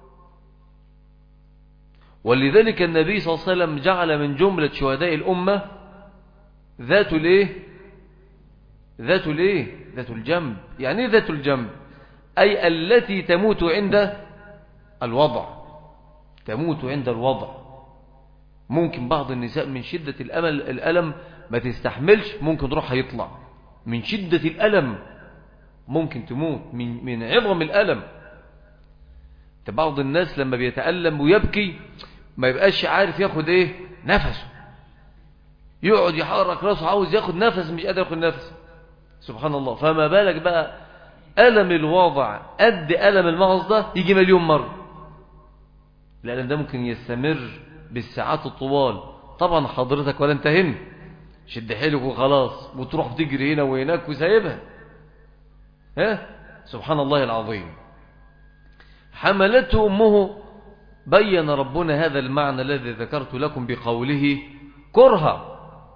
ولذلك النبي صلى الله عليه وسلم جعل من جملة شهداء الأمة ذات الايه ذات الايه ذات الجنب يعني ايه ذات الجنب أي التي تموت عند الوضع تموت عند الوضع ممكن بعض النساء من شدة الأمل الألم ما تستحملش ممكن روحها يطلع من شدة الألم ممكن تموت من, من عظم الألم بعض الناس لما بيتألم ويبكي ما يبقاش عارف ياخد ايه نفسه يقعد يحرك راسه عاوز ياخد نفس مش قادر ياخد نفس سبحان الله فما بالك بقى ألم الوضع قد ألم المغص ده يجي مليون مرة لأن ده ممكن يستمر بالساعات الطوال طبعا حضرتك ولا انت هنا شد حيلك وخلاص وتروح تجري هنا وهناك وسايبها ها سبحان الله العظيم حملته أمه بين ربنا هذا المعنى الذي ذكرت لكم بقوله كرها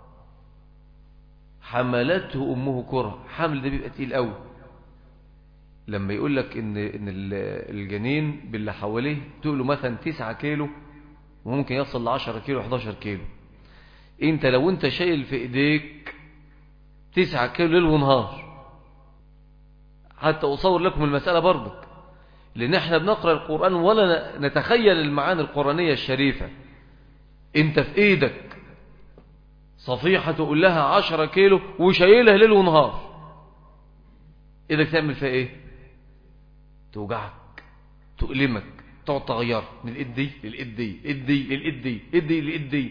حملته أمه كرها حمل ده بيبقى تقيل قوي لما يقول لك إن, إن الجنين باللي حواليه تقوله مثلا 9 كيلو وممكن يصل ل 10 كيلو 11 كيلو انت لو انت شايل في ايديك 9 كيلو ليل ونهار حتى أصور لكم المسألة برضك لأن احنا بنقرأ القرآن ولا نتخيل المعاني القرآنية الشريفة انت في ايدك صفيحة تقول لها عشرة كيلو وشايلها ليل ونهار ايدك تعمل فيها ايه توجعك تؤلمك تقعد تغير من الايد دي للايد دي الايد دي للايد دي الايد دي للايد دي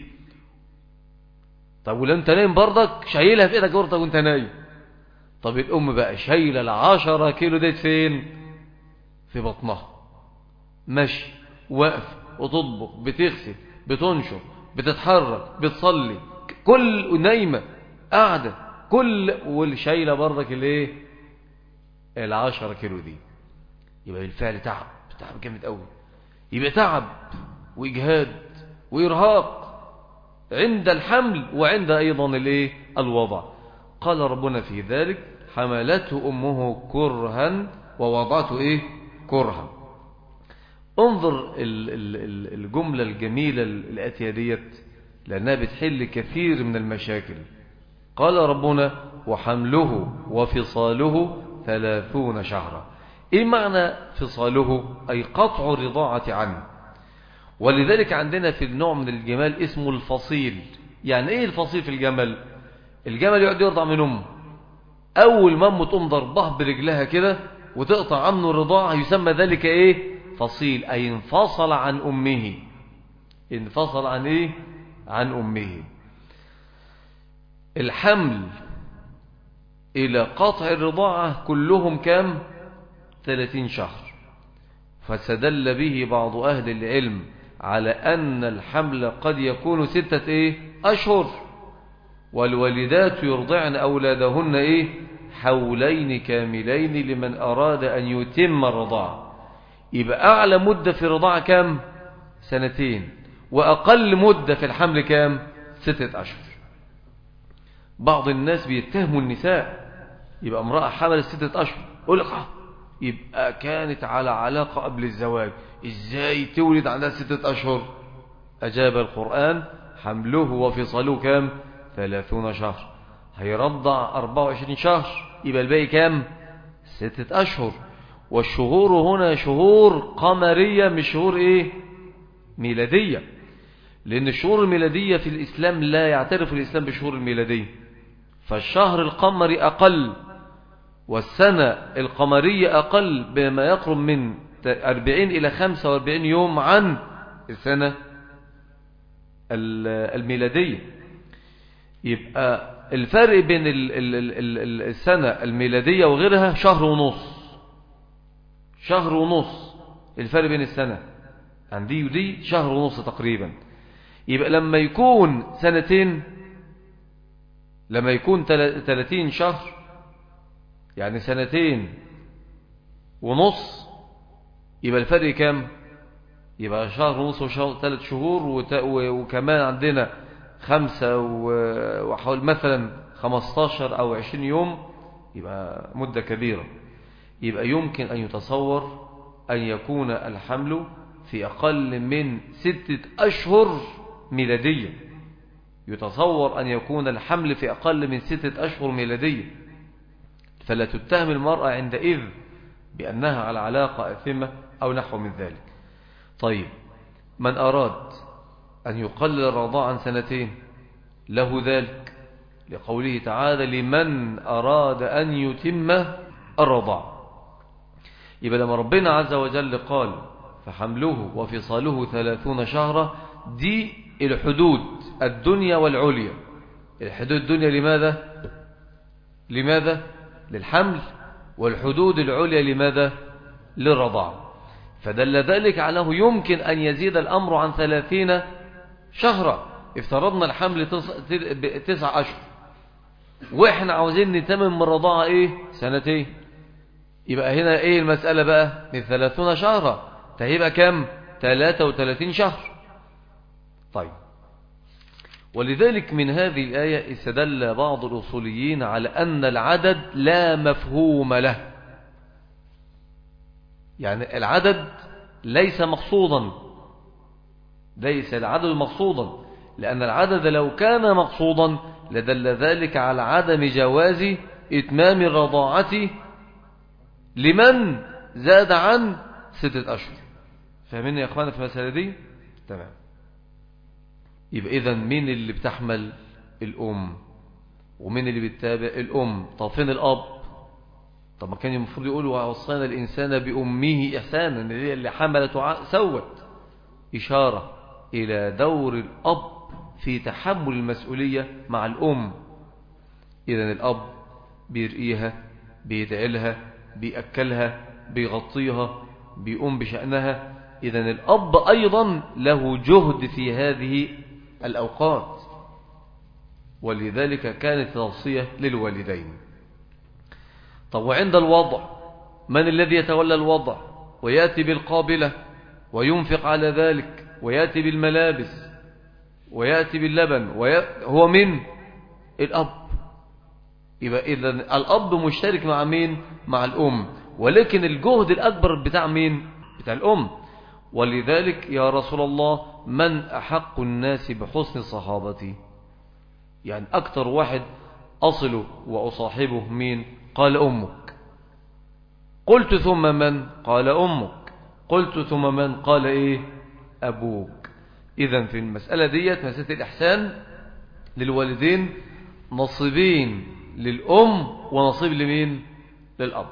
طب ولو انت نايم برضك شايلها في ايدك برضك وانت نايم طب الام بقى شايله العشرة كيلو ديت فين في بطنها مشي واقف وتطبخ بتغسل بتنشر بتتحرك بتصلي كل نايمة قاعدة كل والشايلة برضك الايه العشرة كيلو دي يبقى بالفعل تعب تعب جامد قوي يبقى تعب واجهاد وارهاق عند الحمل وعند ايضا الايه الوضع قال ربنا في ذلك حملته امه كرها ووضعته ايه كرها انظر الجملة الجميلة الآتية ديت لأنها بتحل كثير من المشاكل قال ربنا وحمله وفصاله ثلاثون شهرا إيه معنى فصاله أي قطع الرضاعة عنه ولذلك عندنا في النوع من الجمال اسمه الفصيل يعني ايه الفصيل في الجمل الجمل يقعد يرضع من امه اول ما امه تقوم ضربه برجلها كده وتقطع عنه الرضاعة يسمى ذلك ايه فصيل اي انفصل عن امه انفصل عن ايه عن امه الحمل الى قطع الرضاعة كلهم كام ثلاثين شهر فسدل به بعض اهل العلم على أن الحمل قد يكون ستة إيه أشهر والوالدات يرضعن أولادهن إيه حولين كاملين لمن أراد أن يتم الرضاعة يبقى أعلى مدة في الرضاعة كام سنتين وأقل مدة في الحمل كام ستة أشهر بعض الناس بيتهموا النساء يبقى امرأة حمل ستة أشهر قول يبقى كانت على علاقة قبل الزواج ازاي تولد عندها ستة اشهر اجاب القرآن حمله وفصله كام ثلاثون شهر هيرضع اربعة وعشرين شهر يبقى الباقي كام ستة اشهر والشهور هنا شهور قمرية مش شهور ايه ميلادية لان الشهور الميلادية في الاسلام لا يعترف الاسلام بالشهور الميلادية فالشهر القمري اقل والسنة القمرية أقل بما يقرب من 40 إلى 45 يوم عن السنة الميلادية يبقى الفرق بين السنة الميلادية وغيرها شهر ونص شهر ونص الفرق بين السنة عندي ودي شهر ونص تقريبا يبقى لما يكون سنتين لما يكون 30 شهر يعني سنتين ونص يبقى الفرق كام يبقى شهر ونص وشهر ثلاث شهور وكمان عندنا خمسة وحول مثلا خمستاشر أو عشرين يوم يبقى مدة كبيرة يبقى يمكن أن يتصور أن يكون الحمل في أقل من ستة أشهر ميلادية يتصور أن يكون الحمل في أقل من ستة أشهر ميلادية فلا تتهم المرأة عندئذ بأنها على علاقة أثمة أو نحو من ذلك طيب من أراد أن يقلل الرضاء عن سنتين له ذلك لقوله تعالى لمن أراد أن يتم الرضاع يبقى لما ربنا عز وجل قال فحمله وفصاله ثلاثون شهرا دي الحدود الدنيا والعليا الحدود الدنيا لماذا لماذا للحمل والحدود العليا لماذا للرضاع فدل ذلك على أنه يمكن أن يزيد الأمر عن ثلاثين شهرا افترضنا الحمل تسع أشهر وإحنا عاوزين نتمم من الرضاعة إيه سنتين يبقى هنا إيه المسألة بقى من ثلاثون شهرا تهيبقى كم ثلاثة وثلاثين شهر طيب ولذلك من هذه الآية استدل بعض الأصوليين على أن العدد لا مفهوم له يعني العدد ليس مقصودا ليس العدد مقصودا لأن العدد لو كان مقصودا لدل ذلك على عدم جواز إتمام الرضاعة لمن زاد عن ستة أشهر فاهمين يا أخوانا في المسألة دي تمام يبقى إذا مين اللي بتحمل الأم ومين اللي بتتابع الأم طب فين الأب طب ما كان المفروض يقولوا وصينا الإنسان بأمه إحسانا اللي حملت سوت إشارة إلى دور الأب في تحمل المسؤولية مع الأم إذا الأب بيرقيها بيدعلها بيأكلها بيغطيها بيقوم بشأنها إذا الأب أيضا له جهد في هذه الأوقات ولذلك كانت توصية للوالدين طب وعند الوضع من الذي يتولى الوضع ويأتي بالقابلة وينفق على ذلك ويأتي بالملابس ويأتي باللبن هو من الأب يبقى إذا الأب مشترك مع مين مع الأم ولكن الجهد الأكبر بتاع مين بتاع الأم ولذلك يا رسول الله من أحق الناس بحسن صحابتي يعني أكتر واحد أصله وأصاحبه مين قال أمك قلت ثم من قال أمك قلت ثم من قال إيه أبوك إذا في المسألة ديت مسألة الإحسان للوالدين نصيبين للأم ونصيب لمين للأب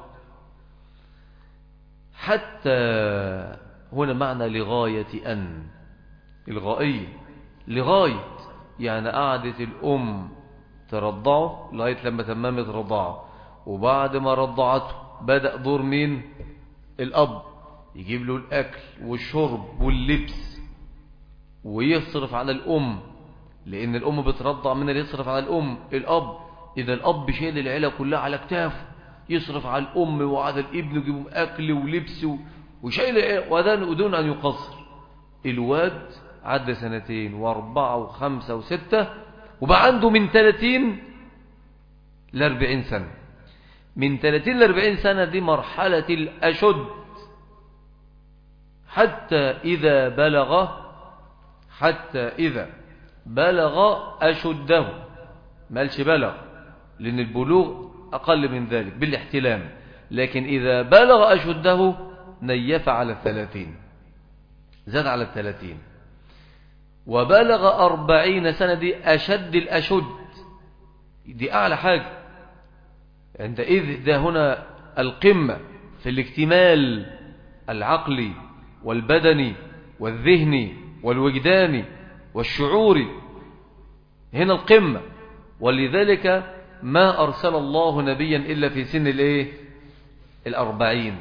حتى هنا معنى لغاية أن الغائية لغاية يعني قعدت الأم ترضعه لغاية لما تممت رضعه وبعد ما رضعته بدأ دور مين الأب يجيب له الأكل والشرب واللبس ويصرف على الأم لأن الأم بترضع من اللي يصرف على الأم الأب إذا الأب شايل العيلة كلها على كتافه يصرف على الأم وعلى الابن يجيبهم أكل ولبس وشايل ودون أن يقصر الواد عدى سنتين واربعة وخمسة وستة وبقى عنده من ثلاثين لاربعين سنة من ثلاثين لاربعين سنة دي مرحلة الأشد حتى إذا بلغ حتى إذا بلغ أشده ما قالش بلغ لأن البلوغ أقل من ذلك بالاحتلام لكن إذا بلغ أشده نيف على الثلاثين زاد على الثلاثين وبلغ أربعين سنة دي أشد الأشد دي أعلى حاجة عندئذ ده هنا القمة في الاكتمال العقلي والبدني والذهني والوجداني والشعوري هنا القمة ولذلك ما أرسل الله نبيا إلا في سن الايه الأربعين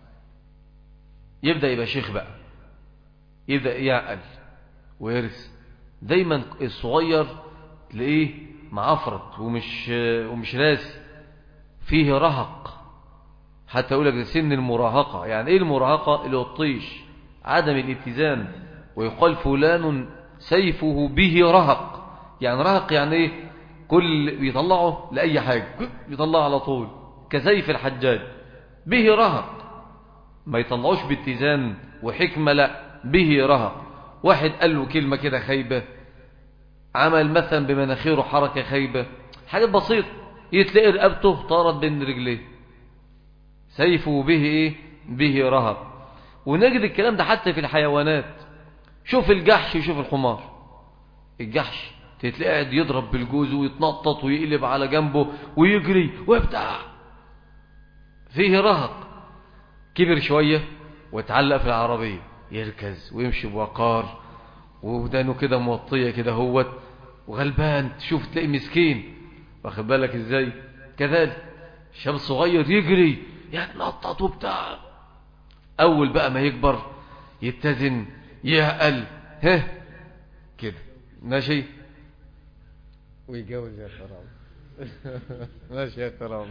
يبدأ يبقى شيخ بقى يبدأ يعقل ويرث دايما الصغير تلاقيه معفرت ومش ومش راسي فيه رهق حتى يقول لك سن المراهقة يعني ايه المراهقة اللي هو الطيش عدم الاتزان ويقال فلان سيفه به رهق يعني رهق يعني ايه كل بيطلعه لأي حاجة بيطلعه على طول كسيف الحجاج به رهق ما يطلعوش باتزان وحكمة لا به رهق واحد قال له كلمة كده خيبة عمل مثلا بمناخيره حركة خيبة حاجة بسيطة يتلاقي رقبته طارت بين رجليه سيفه به ايه به رهق ونجد الكلام ده حتى في الحيوانات شوف الجحش وشوف الحمار الجحش تلاقي قاعد يضرب بالجوز ويتنطط ويقلب على جنبه ويجري ويبتاع فيه رهق كبر شوية واتعلق في العربية يركز ويمشي بوقار ودانه كده موطية كده هوت وغلبان تشوف تلاقي مسكين واخد بالك ازاي كذلك شاب صغير يجري يتنطط وبتاع اول بقى ما يكبر يتزن يعقل ها كده ماشي ويجوز يا خراب ماشي يا خراب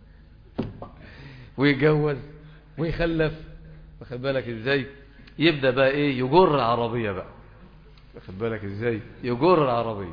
ويجوز ويخلف واخد بالك ازاي يبدأ بقى ايه يجر العربية بقى واخد بالك ازاي يجر العربية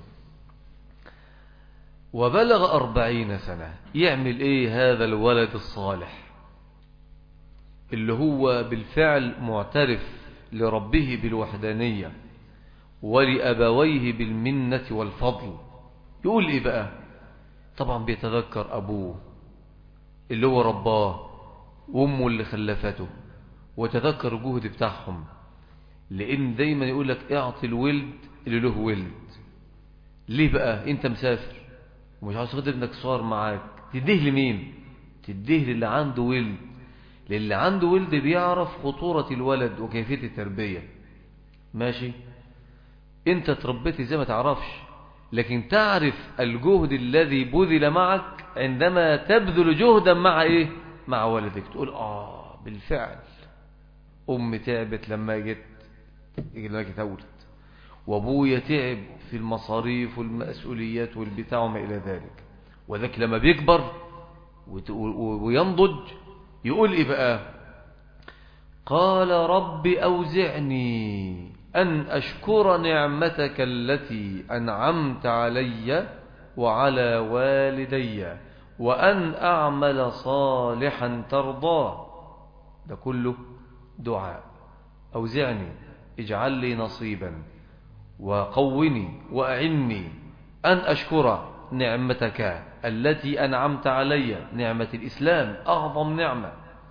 وبلغ أربعين سنة يعمل ايه هذا الولد الصالح اللي هو بالفعل معترف لربه بالوحدانية ولأبويه بالمنة والفضل يقول ايه بقى طبعا بيتذكر أبوه اللي هو رباه وامه اللي خلفته وتذكر الجهد بتاعهم لان دايما يقول لك اعطي الولد اللي له ولد ليه بقى انت مسافر ومش عاوز تاخد ابنك صار معاك تديه لمين تديه للي عنده ولد للي عنده ولد بيعرف خطورة الولد وكيفية التربية ماشي انت تربيت زي ما تعرفش لكن تعرف الجهد الذي بذل معك عندما تبذل جهدا مع ايه مع والدك تقول اه بالفعل امي تعبت لما جت لما جت اولد وابويا تعب في المصاريف والمسؤوليات والبتاع وما الى ذلك وذاك لما بيكبر وينضج يقول ايه بقى قال رب اوزعني ان اشكر نعمتك التي انعمت علي وعلى والدي وأن أعمل صالحا ترضاه ده كله دعاء أوزعني اجعل لي نصيبا وقوني وأعني أن أشكر نعمتك التي أنعمت علي نعمة الإسلام أعظم نعمة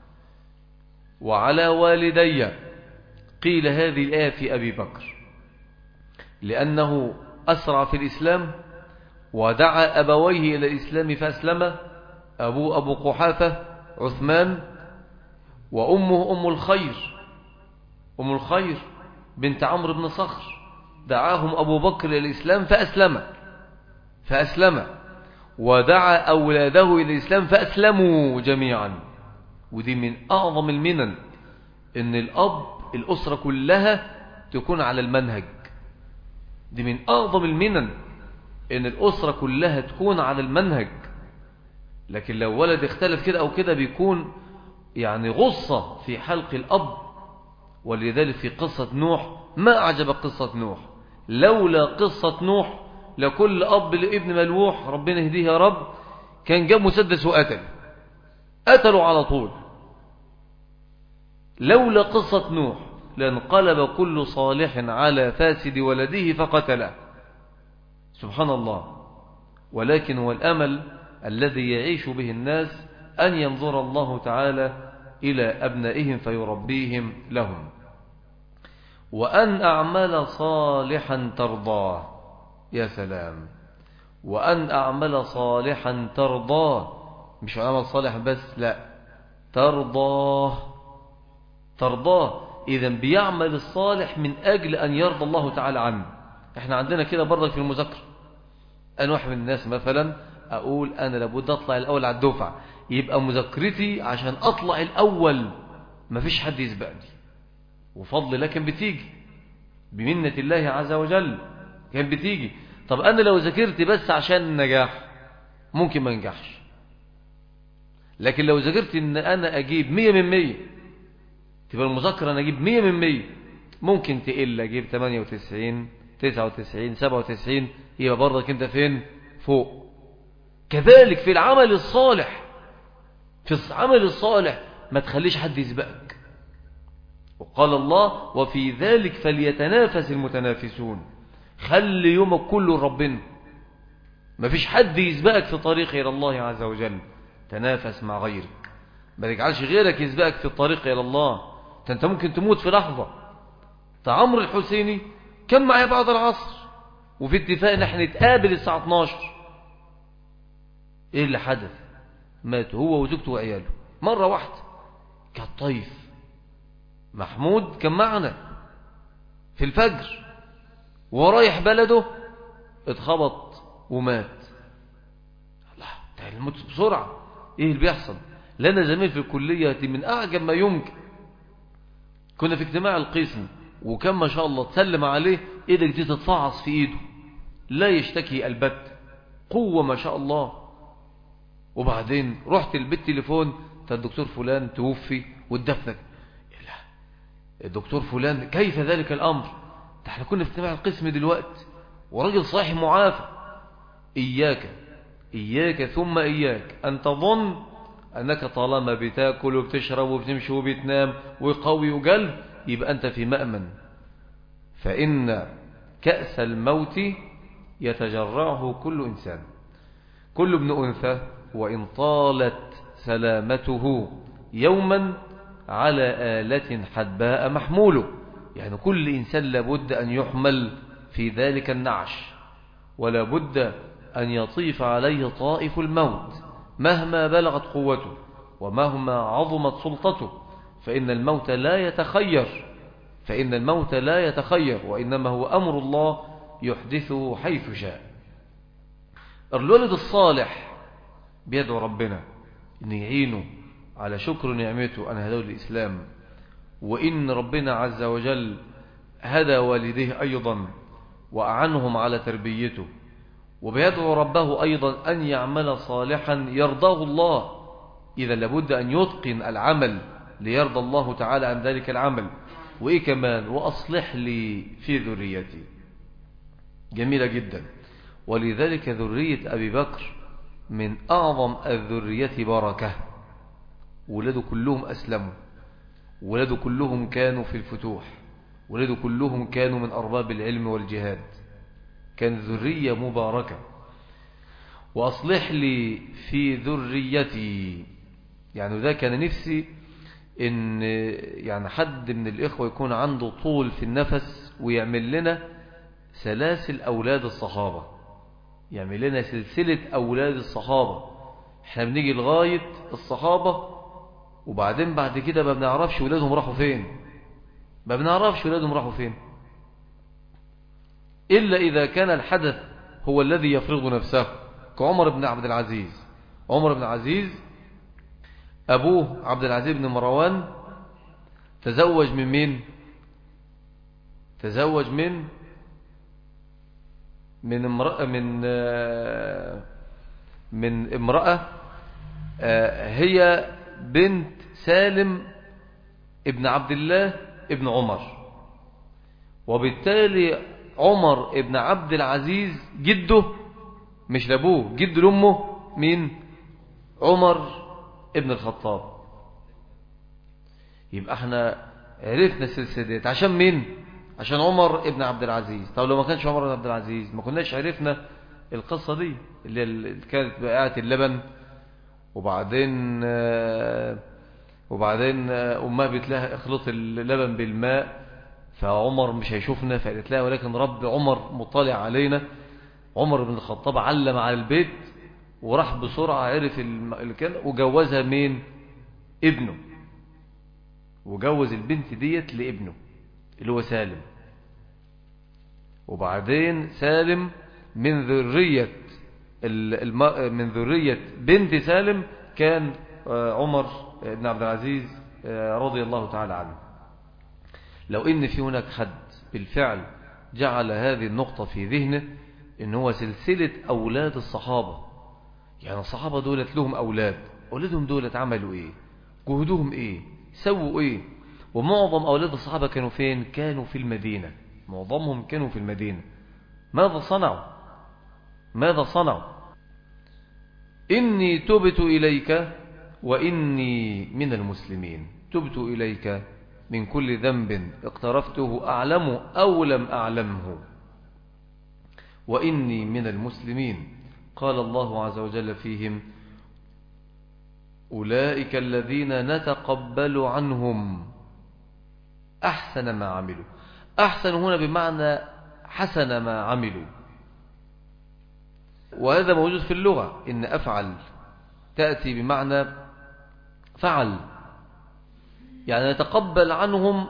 وعلى والدي قيل هذه الآية في أبي بكر لأنه أسرع في الإسلام ودعا أبويه إلى الإسلام فأسلم أبو أبو قحافة عثمان وأمه أم الخير أم الخير بنت عمرو بن صخر دعاهم أبو بكر إلى الإسلام فأسلم فأسلم ودعا أولاده إلى الإسلام فأسلموا جميعا ودي من أعظم المنن إن الأب الأسرة كلها تكون على المنهج دي من أعظم المنن إن الأسرة كلها تكون على المنهج لكن لو ولد اختلف كده أو كده بيكون يعني غصة في حلق الأب ولذلك في قصة نوح ما أعجب قصة نوح لولا قصة نوح لكل أب لابن ملوح ربنا يهديه يا رب كان جاب مسدس وقتل قتلوا على طول لولا قصة نوح لانقلب كل صالح على فاسد ولده فقتله سبحان الله ولكن هو الأمل الذي يعيش به الناس أن ينظر الله تعالى إلى أبنائهم فيربيهم لهم وأن أعمل صالحا ترضاه يا سلام وأن أعمل صالحا ترضاه مش عمل صالح بس لا ترضاه ترضاه إذا بيعمل الصالح من أجل أن يرضى الله تعالى عنه احنا عندنا كده برضك في المذاكرة أنا واحد من الناس مثلا أقول أنا لابد أطلع الأول على الدفعة يبقى مذاكرتي عشان أطلع الأول مفيش حد يسبقني وفضل لكن بتيجي بمنة الله عز وجل كان بتيجي طب أنا لو ذاكرت بس عشان النجاح ممكن ما نجحش لكن لو ذاكرت ان انا اجيب مية من مية تبقى المذاكرة انا اجيب مية من مية ممكن تقل اجيب تمانية وتسعين تسعة وتسعين سبعة وتسعين يبقى برضك انت فين فوق كذلك في العمل الصالح في العمل الصالح ما تخليش حد يسبقك وقال الله وفي ذلك فليتنافس المتنافسون خلي يومك كله ربنا ما فيش حد يسبقك في طريق إلى الله عز وجل تنافس مع غيرك ما تجعلش غيرك يسبقك في الطريق إلى الله انت ممكن تموت في لحظة عمرو الحسيني كان معي بعد العصر وفي اتفاق ان احنا نتقابل الساعة 12 ايه اللي حدث مات هو وزوجته وعياله مرة واحدة كالطيف محمود كان معنا في الفجر ورايح بلده اتخبط ومات الله ده الموت بسرعة ايه اللي بيحصل لنا زميل في الكلية من اعجب ما يمكن كنا في اجتماع القسم وكان ما شاء الله تسلم عليه ايدك دي تتفعص في ايده لا يشتكي البت قوة ما شاء الله وبعدين رحت البيت تليفون الدكتور فلان توفي واتدفنك الدكتور فلان كيف ذلك الامر ده احنا كنا في اجتماع القسم دلوقتي وراجل صحيح معافى إياك إياك ثم إياك أن تظن أنك طالما بتاكل وبتشرب وبتمشي وبتنام وقوي وقلب يبقى أنت في مأمن فإن كأس الموت يتجرعه كل إنسان كل ابن أنثى وإن طالت سلامته يوما على آلة حدباء محموله يعني كل إنسان لابد أن يحمل في ذلك النعش ولا بد أن يطيف عليه طائف الموت مهما بلغت قوته ومهما عظمت سلطته فإن الموت لا يتخير فإن الموت لا يتخير وإنما هو أمر الله يحدثه حيث شاء الولد الصالح بيدعو ربنا أن يعينه على شكر نعمته أن هدوا الإسلام وإن ربنا عز وجل هدى والديه أيضا وأعنهم على تربيته وبيدعو ربه أيضا أن يعمل صالحا يرضاه الله إذا لابد أن يتقن العمل ليرضى الله تعالى عن ذلك العمل وإيه كمان وأصلح لي في ذريتي جميلة جدا ولذلك ذرية أبي بكر من أعظم الذرية بركة ولاده كلهم أسلموا ولاده كلهم كانوا في الفتوح ولاده كلهم كانوا من أرباب العلم والجهاد كان ذرية مباركة وأصلح لي في ذريتي يعني ده كان نفسي ان يعني حد من الإخوة يكون عنده طول في النفس ويعمل لنا سلاسل أولاد الصحابة يعمل لنا سلسلة أولاد الصحابة احنا بنيجي لغاية الصحابة وبعدين بعد كده ما بنعرفش ولادهم راحوا فين ما بنعرفش ولادهم راحوا فين إلا إذا كان الحدث هو الذي يفرض نفسه كعمر بن عبد العزيز عمر بن عزيز أبوه عبد العزيز بن مروان تزوج من مين تزوج من من امرأة من من امرأة هي بنت سالم ابن عبد الله ابن عمر وبالتالي عمر ابن عبد العزيز جده مش لابوه جده لامه مين عمر ابن الخطاب يبقى احنا عرفنا السلسله ديت عشان مين عشان عمر ابن عبد العزيز طب لو ما كانش عمر ابن عبد العزيز ما كناش عرفنا القصه دي اللي كانت بقعه اللبن وبعدين وبعدين امها بتلاقي اخلط اللبن بالماء فعمر مش هيشوفنا فقالت لها ولكن رب عمر مطلع علينا عمر بن الخطاب علم على البيت وراح بسرعة عرف اللي كان وجوزها مين ابنه وجوز البنت ديت لابنه اللي هو سالم وبعدين سالم من ذرية من ذرية بنت سالم كان عمر بن عبد العزيز رضي الله تعالى عنه لو ان في هناك حد بالفعل جعل هذه النقطة في ذهنه ان هو سلسلة اولاد الصحابة يعني الصحابة دولت لهم اولاد اولادهم دولت عملوا ايه جهدهم ايه سووا ايه ومعظم اولاد الصحابة كانوا فين كانوا في المدينة معظمهم كانوا في المدينة ماذا صنعوا ماذا صنعوا إني تبت إليك وإني من المسلمين تبت إليك من كل ذنب اقترفته أعلمه أو لم أعلمه وإني من المسلمين قال الله عز وجل فيهم أولئك الذين نتقبل عنهم أحسن ما عملوا أحسن هنا بمعنى حسن ما عملوا وهذا موجود في اللغة إن أفعل تأتي بمعنى فعل يعني نتقبل عنهم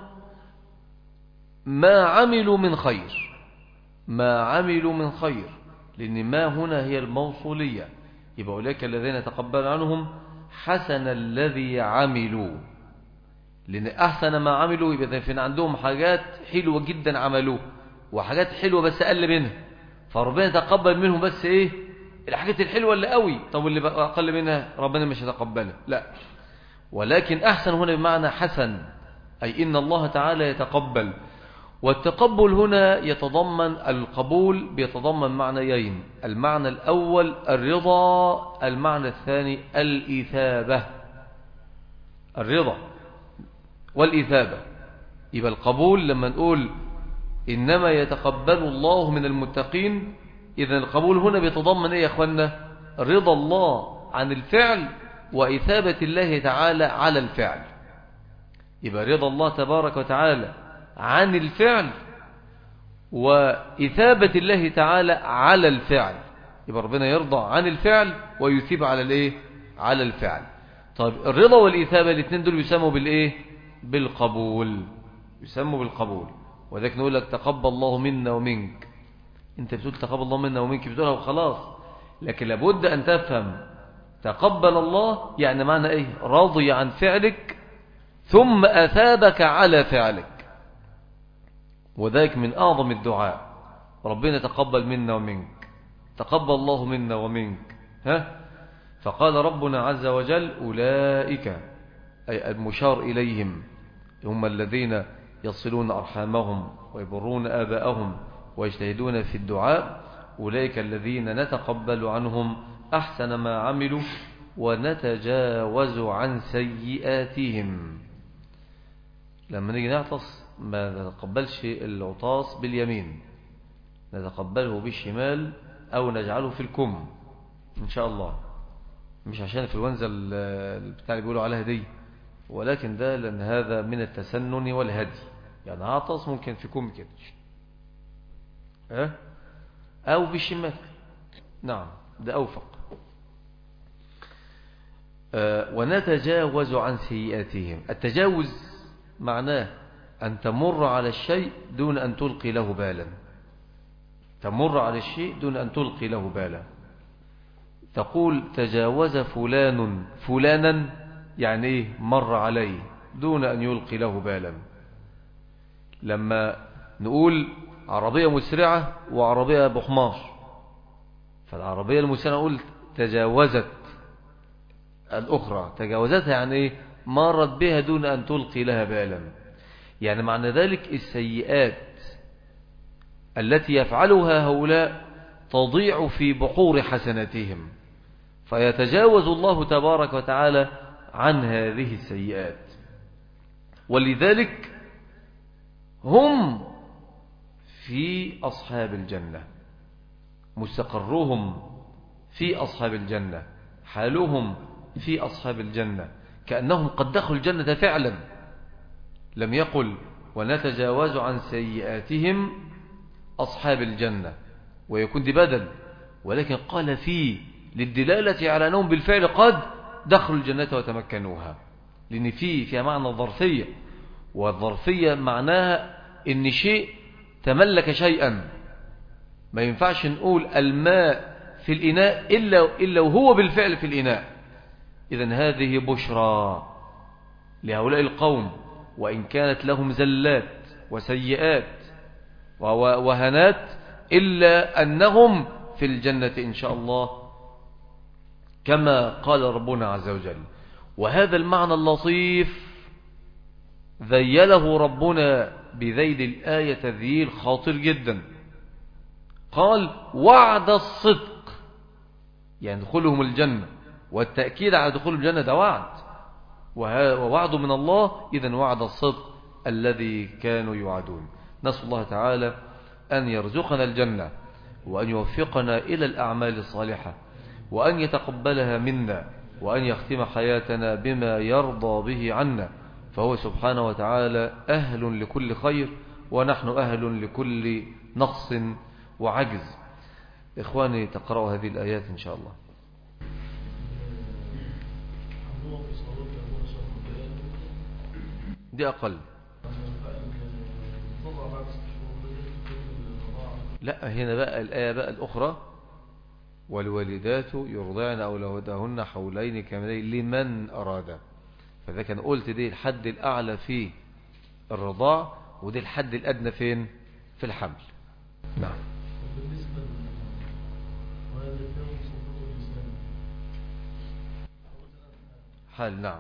ما عملوا من خير ما عملوا من خير لأن ما هنا هي الموصولية يبقى أولئك الذين نتقبل عنهم حسن الذي عملوا لأن أحسن ما عملوا يبقى فين عندهم حاجات حلوة جدا عملوه وحاجات حلوة بس أقل منها فربنا يتقبل منهم بس إيه الحاجات الحلوة اللي قوي طب اللي بقى أقل منها ربنا مش يتقبلها لا ولكن أحسن هنا بمعنى حسن أي إن الله تعالى يتقبل والتقبل هنا يتضمن القبول بيتضمن معنيين المعنى الأول الرضا المعنى الثاني الإثابة الرضا والإثابة يبقى القبول لما نقول إنما يتقبل الله من المتقين إذا القبول هنا بيتضمن إيه يا أخوانا رضا الله عن الفعل وإثابة الله تعالى على الفعل يبقى رضا الله تبارك وتعالى عن الفعل وإثابة الله تعالى على الفعل يبقى ربنا يرضى عن الفعل ويثيب على الايه على الفعل طيب الرضا والإثابة الاثنين دول يسموا بالايه بالقبول يسموا بالقبول وذلك نقول لك تقبل الله منا ومنك انت بتقول تقبل الله منا ومنك بتقولها وخلاص لكن لابد أن تفهم تقبل الله يعني معنى ايه راضي عن فعلك ثم أثابك على فعلك وذلك من أعظم الدعاء ربنا تقبل منا ومنك تقبل الله منا ومنك ها فقال ربنا عز وجل أولئك أي المشار إليهم هم الذين يصلون أرحامهم ويبرون آباءهم ويجتهدون في الدعاء أولئك الذين نتقبل عنهم أحسن ما عملوا ونتجاوز عن سيئاتهم لما نيجي نعطس ما نتقبلش العطاس باليمين نتقبله بالشمال أو نجعله في الكم إن شاء الله مش عشان في الونزة بتاع اللي بيقولوا عليها دي ولكن ده لأن هذا من التسنن والهدي يعني عطس ممكن في كم كده أه؟ أو بالشمال نعم ده أوفق أه ونتجاوز عن سيئاتهم التجاوز معناه أن تمر على الشيء دون أن تلقي له بالا تمر على الشيء دون أن تلقي له بالا تقول تجاوز فلان فلانا يعني إيه مر عليه دون أن يلقي له بالا لما نقول عربية مسرعة وعربية بحمار فالعربية المسرعة نقول تجاوزت الأخرى تجاوزتها يعني إيه مرت بها دون أن تلقي لها بالا يعني معنى ذلك السيئات التي يفعلها هؤلاء تضيع في بحور حسناتهم فيتجاوز الله تبارك وتعالى عن هذه السيئات ولذلك هم في أصحاب الجنة مستقرهم في أصحاب الجنة حالهم في أصحاب الجنة كأنهم قد دخلوا الجنة فعلا لم يقل ونتجاوز عن سيئاتهم أصحاب الجنة ويكون دي بدل ولكن قال فيه للدلالة على أنهم بالفعل قد دخلوا الجنة وتمكنوها لأن فيه فيها معنى الظرفية والظرفية معناها إن شيء تملك شيئا ما ينفعش نقول الماء في الإناء إلا, إلا وهو بالفعل في الإناء إذا هذه بشرى لهؤلاء القوم وإن كانت لهم زلات وسيئات وهنات إلا أنهم في الجنة إن شاء الله كما قال ربنا عز وجل وهذا المعنى اللطيف ذيله ربنا بذيل الآية تذييل خاطر جدا قال وعد الصدق يعني دخولهم الجنة والتأكيد على دخول الجنة ده وعد ووعد من الله إذا وعد الصدق الذي كانوا يوعدون نسأل الله تعالى أن يرزقنا الجنة وأن يوفقنا إلى الأعمال الصالحة وأن يتقبلها منا وأن يختم حياتنا بما يرضى به عنا فهو سبحانه وتعالى أهل لكل خير ونحن أهل لكل نقص وعجز إخواني تقرأوا هذه الآيات إن شاء الله دي أقل لا هنا بقى الآية بقى الأخرى والوالدات يرضعن أولادهن حولين كاملين لمن أراد فإذا كان قلت دي الحد الأعلى في الرضاع ودي الحد الأدنى فين في الحمل نعم حال نعم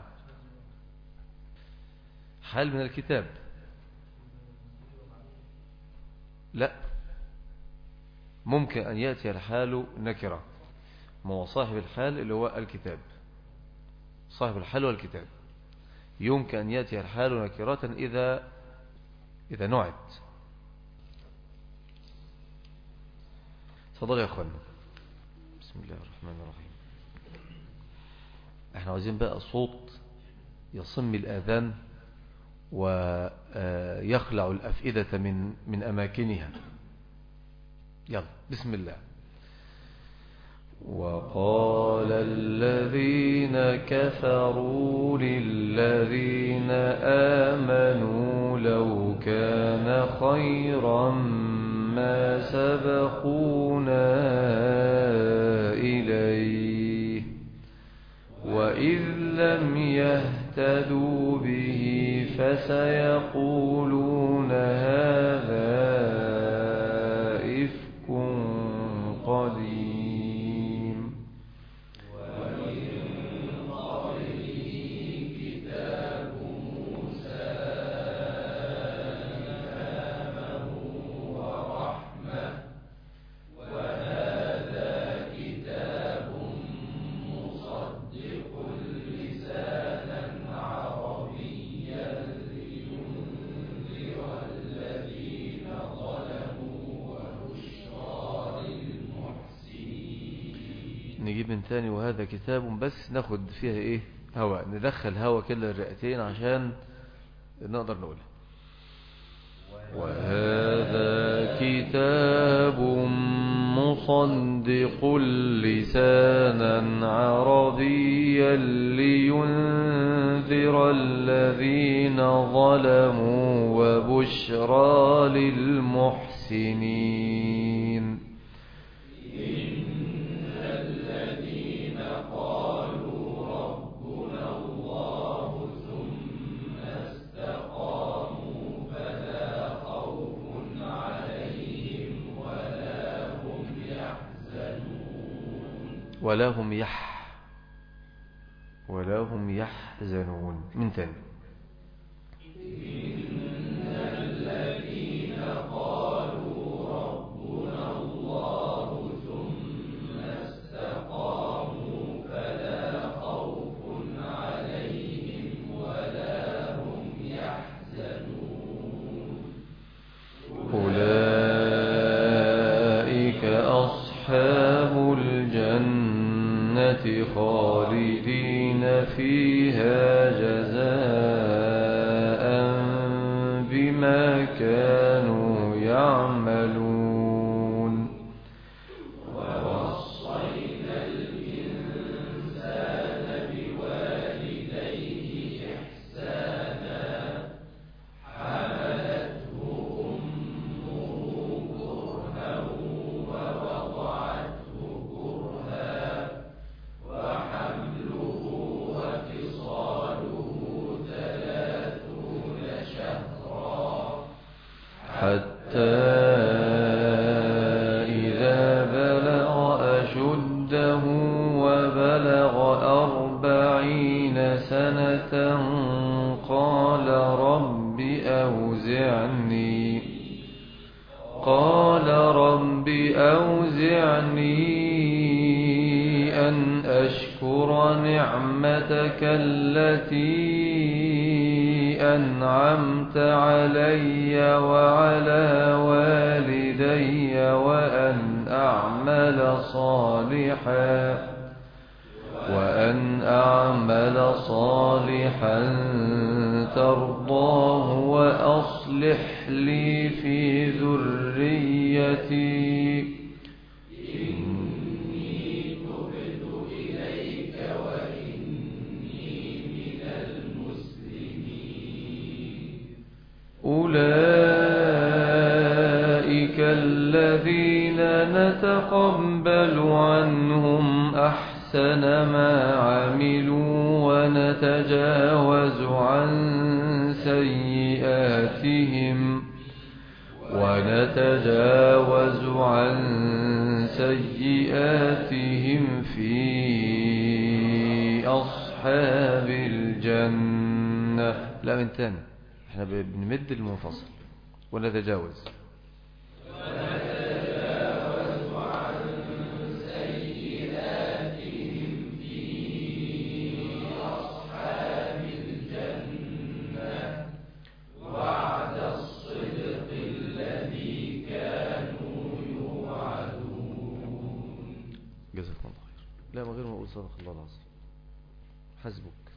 حال من الكتاب لا ممكن أن يأتي الحال نكرة ما هو صاحب الحال اللي هو الكتاب صاحب الحال والكتاب يمكن أن يأتي الحال نكرة إذا إذا نعت تفضل يا أخوانا بسم الله الرحمن الرحيم احنا عايزين بقى صوت يصم الآذان ويخلع الأفئدة من من أماكنها يلا بسم الله وقال الذين كفروا للذين آمنوا لو كان خيرا ما سبقونا إليه وإذ لم يهتدوا به فسيقولون هذا نجيب من تاني وهذا كتاب بس ناخد فيها ايه هواء ندخل هواء كده الرئتين عشان نقدر نقولها وهذا كتاب مصدق لسانا عربيا لينذر الذين ظلموا وبشرى للمحسنين ولا هم يح ولا هم يحزنون من تاني أولئك أصحاب الجنة خالدين فيها جزاء بما كانوا يعملون حتى إذا بلغ أشده وبلغ أربعين سنة قال رب أوزعني قال رب أوزعني أن أشكر نعمتك التي أنعمت علي وعلى والدي وأن أعمل صالحا وأن أعمل صالحا ترضاه وأصلح لي في ذريتي أولئك الذين نتقبل عنهم أحسن ما عملوا ونتجاوز عن سيئاتهم ونتجاوز عن سيئاتهم في أصحاب الجنة لا من تاني احنا بنمد المنفصل ونتجاوز جزاكم الله خير لا من غير ما اقول صدق الله العظيم حسبك